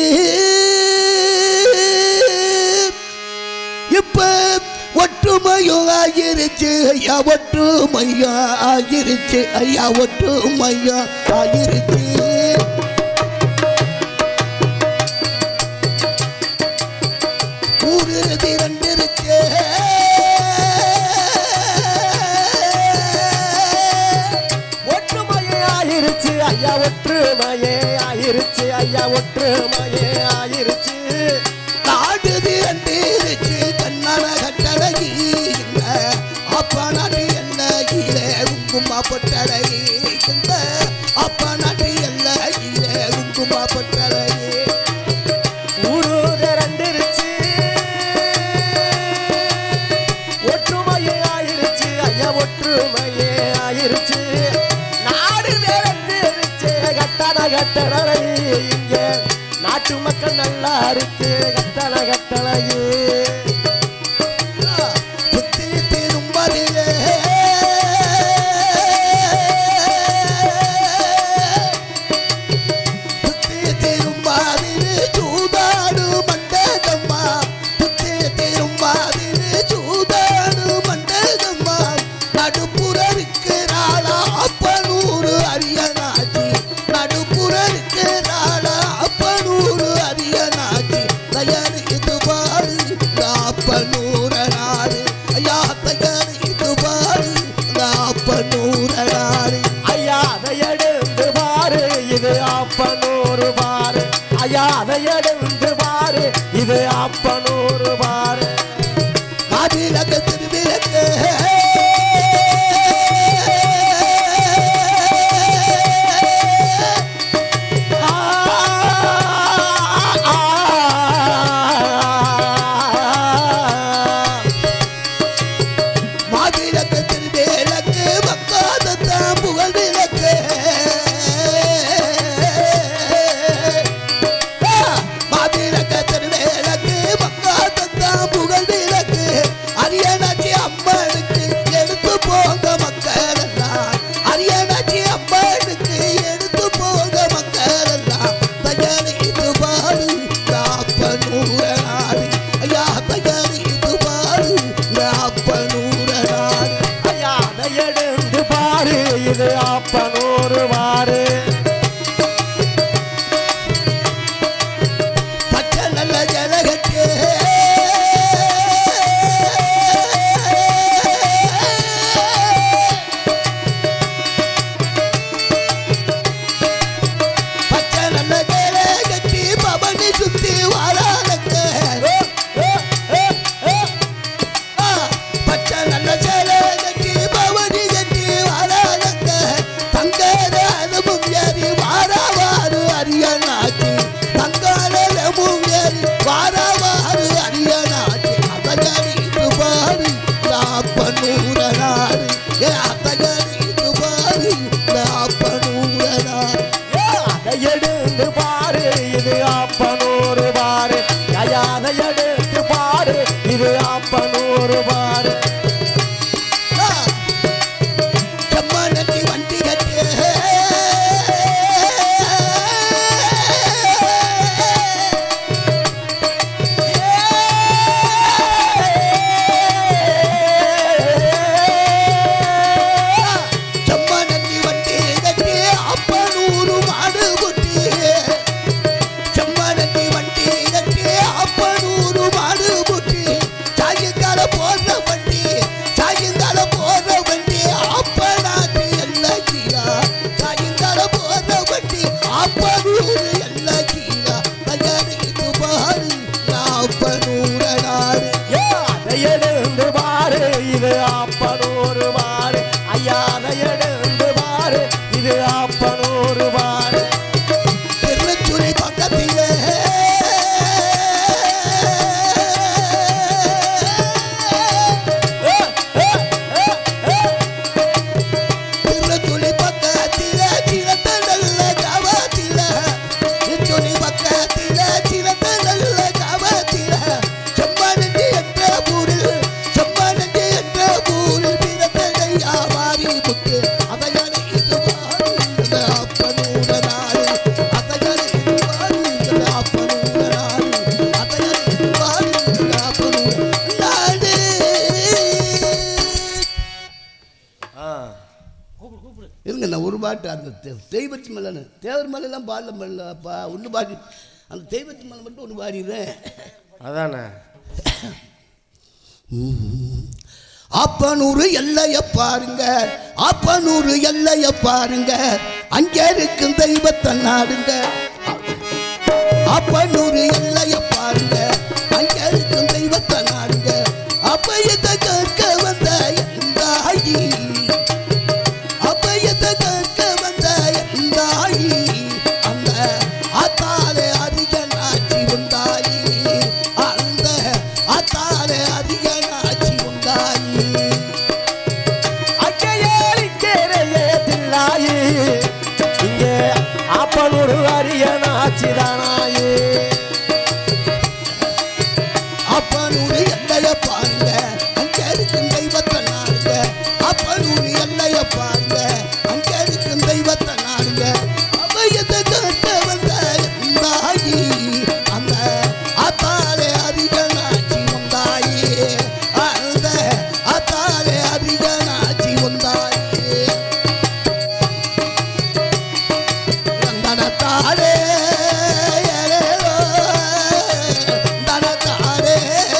இப்ப ஒற்றுமையும் ஆகிருச்சு ஐயா ஒற்றுமையா ஆகிருச்சு ஐயா ஒற்றுமையா ஆகிருச்சு ஊரு திரண்டிருச்சு ஒற்றுமையே ஆயிருச்சு ஐயா ஒற்றுமையே ஆயிருச்சு ஐயா ஒற்றுமையே ஆயிருச்சு நாடு திரண்டிருச்சு கண்ணான கட்டழகி இந்த அப்பா நாட்டு என்ன கீழே குங்குமா பொட்டழகி இந்த அப்பா நாட்டு என்ன கீழே குங்குமா பொட்டழகி ஊரு திரண்டிருச்சு ஒற்றுமையே ஆயிருச்சு ஐயா ஒற்றுமையே ஆயிருச்சு நாடு திரண்டிருச்சு கட்டண கட்டணை இங்க நாட்டு மக்கள் நல்லா இருக்கு கட்டண கட்டளையே புத்தி திரும்பதிலே புத்தி திரும்பாதிரு சூதாடு மண்டகம்மா புத்தி திரும்பாதிரு சூதாடு மண்டகம்மா நடுப்புற இருக்கிறாளா அப்பனூறு அரியனாச்சி நடுப்புற இருக்கிறாளா அப்பனூறு அரியனாச்சி தயார் இது பாரு அப்பனூர நாடு ஐயா தயார் இது பாரு அப்பனூர நாடு ஐயா அதை எடுந்து பாரு இது அப்பனூறு பாரு ஐயா அதை எடுந்து பாரு இது அப்பனூறு பாரு மாதிலக திருவிளக்கு மாதிலக திருவிளக்கு மக்காத புகழ் விளக்கு தெ- தெய்வத்து மேலே தேவர் மேலெல்லாம் பாடல பண்ணலப்பா ஒன்று பாடி அந்த தெய்வத்து மேலே மட்டும் ஒன்று பாடிடுறேன் அதானே அப்பனூறு எல்லைய பாருங்க அப்பனூறு எல்லைய பாருங்க அங்கே இருக்கும் தெய்வத்தை நாடுங்க அப்பனூறு எல்லைய பாருங்க அங்கே இருக்கும் தெய்வத்தை நாடுங்க அப்பயத்தை கேட்க வந்த எந்தாயி அப்பயத்தை கேட்க வந்த எந்தாயி அந்த ஆத்தாலே அதிக நாச்சி உண்டாயி அந்த ஆத்தாலே அதிக நாச்சி உண்டாயி அக்கையேறிக்கேரையே தில்லாயி இங்கே ஆப்பனூர் அரியனாச்சிதானாயே அப்பனூரு எல்லைய பாருங்க அங்க இருக்கும் தெய்வத்தை நாடுங்க அப்பனூரு எல்லைய பாருங்க அங்க இருக்கும் தெய்வத்தை நாடுங்க அவையத்தை கேட்க வந்த தாயி அந்த அத்தாலே அதிக நாச்சி உண்டாயி அந்த அத்தாலே அதிக நாச்சி உண்டாயி தனத்தாரே தனத்தாரே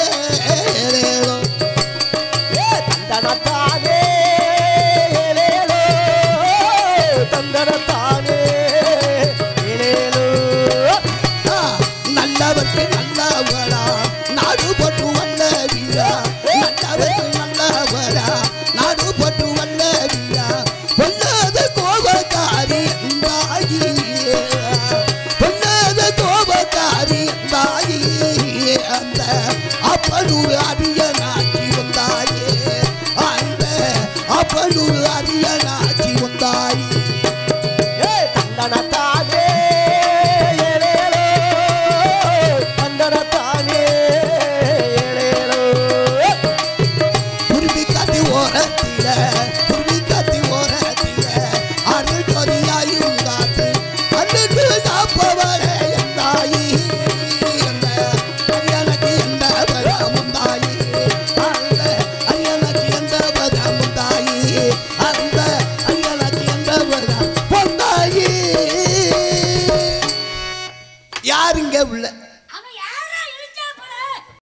தந்தனத்தானே ஏலேலோ தந்தனத்தானே ஏலேலோ நல்லவர்க்கு நல்லவரா நாடு போட்டு வல்ல வீரா நல்லவர்க்கு நல்லவரா நாடு போட்டு வல்ல வீரா பொல்லாத கோபக்காரி தாயி பொல்லாத கோபக்காரி தாயி அந்த அப்பனூர் அரிய நாட்டி வந்தாயே அந்த அப்பனூர் அரிய நாட்டி வந்தாயே தந்தனத்தானே ஏலேலோ தந்தனத்தானே ஏலேலோ குருவி காட்டு ஓரத்தில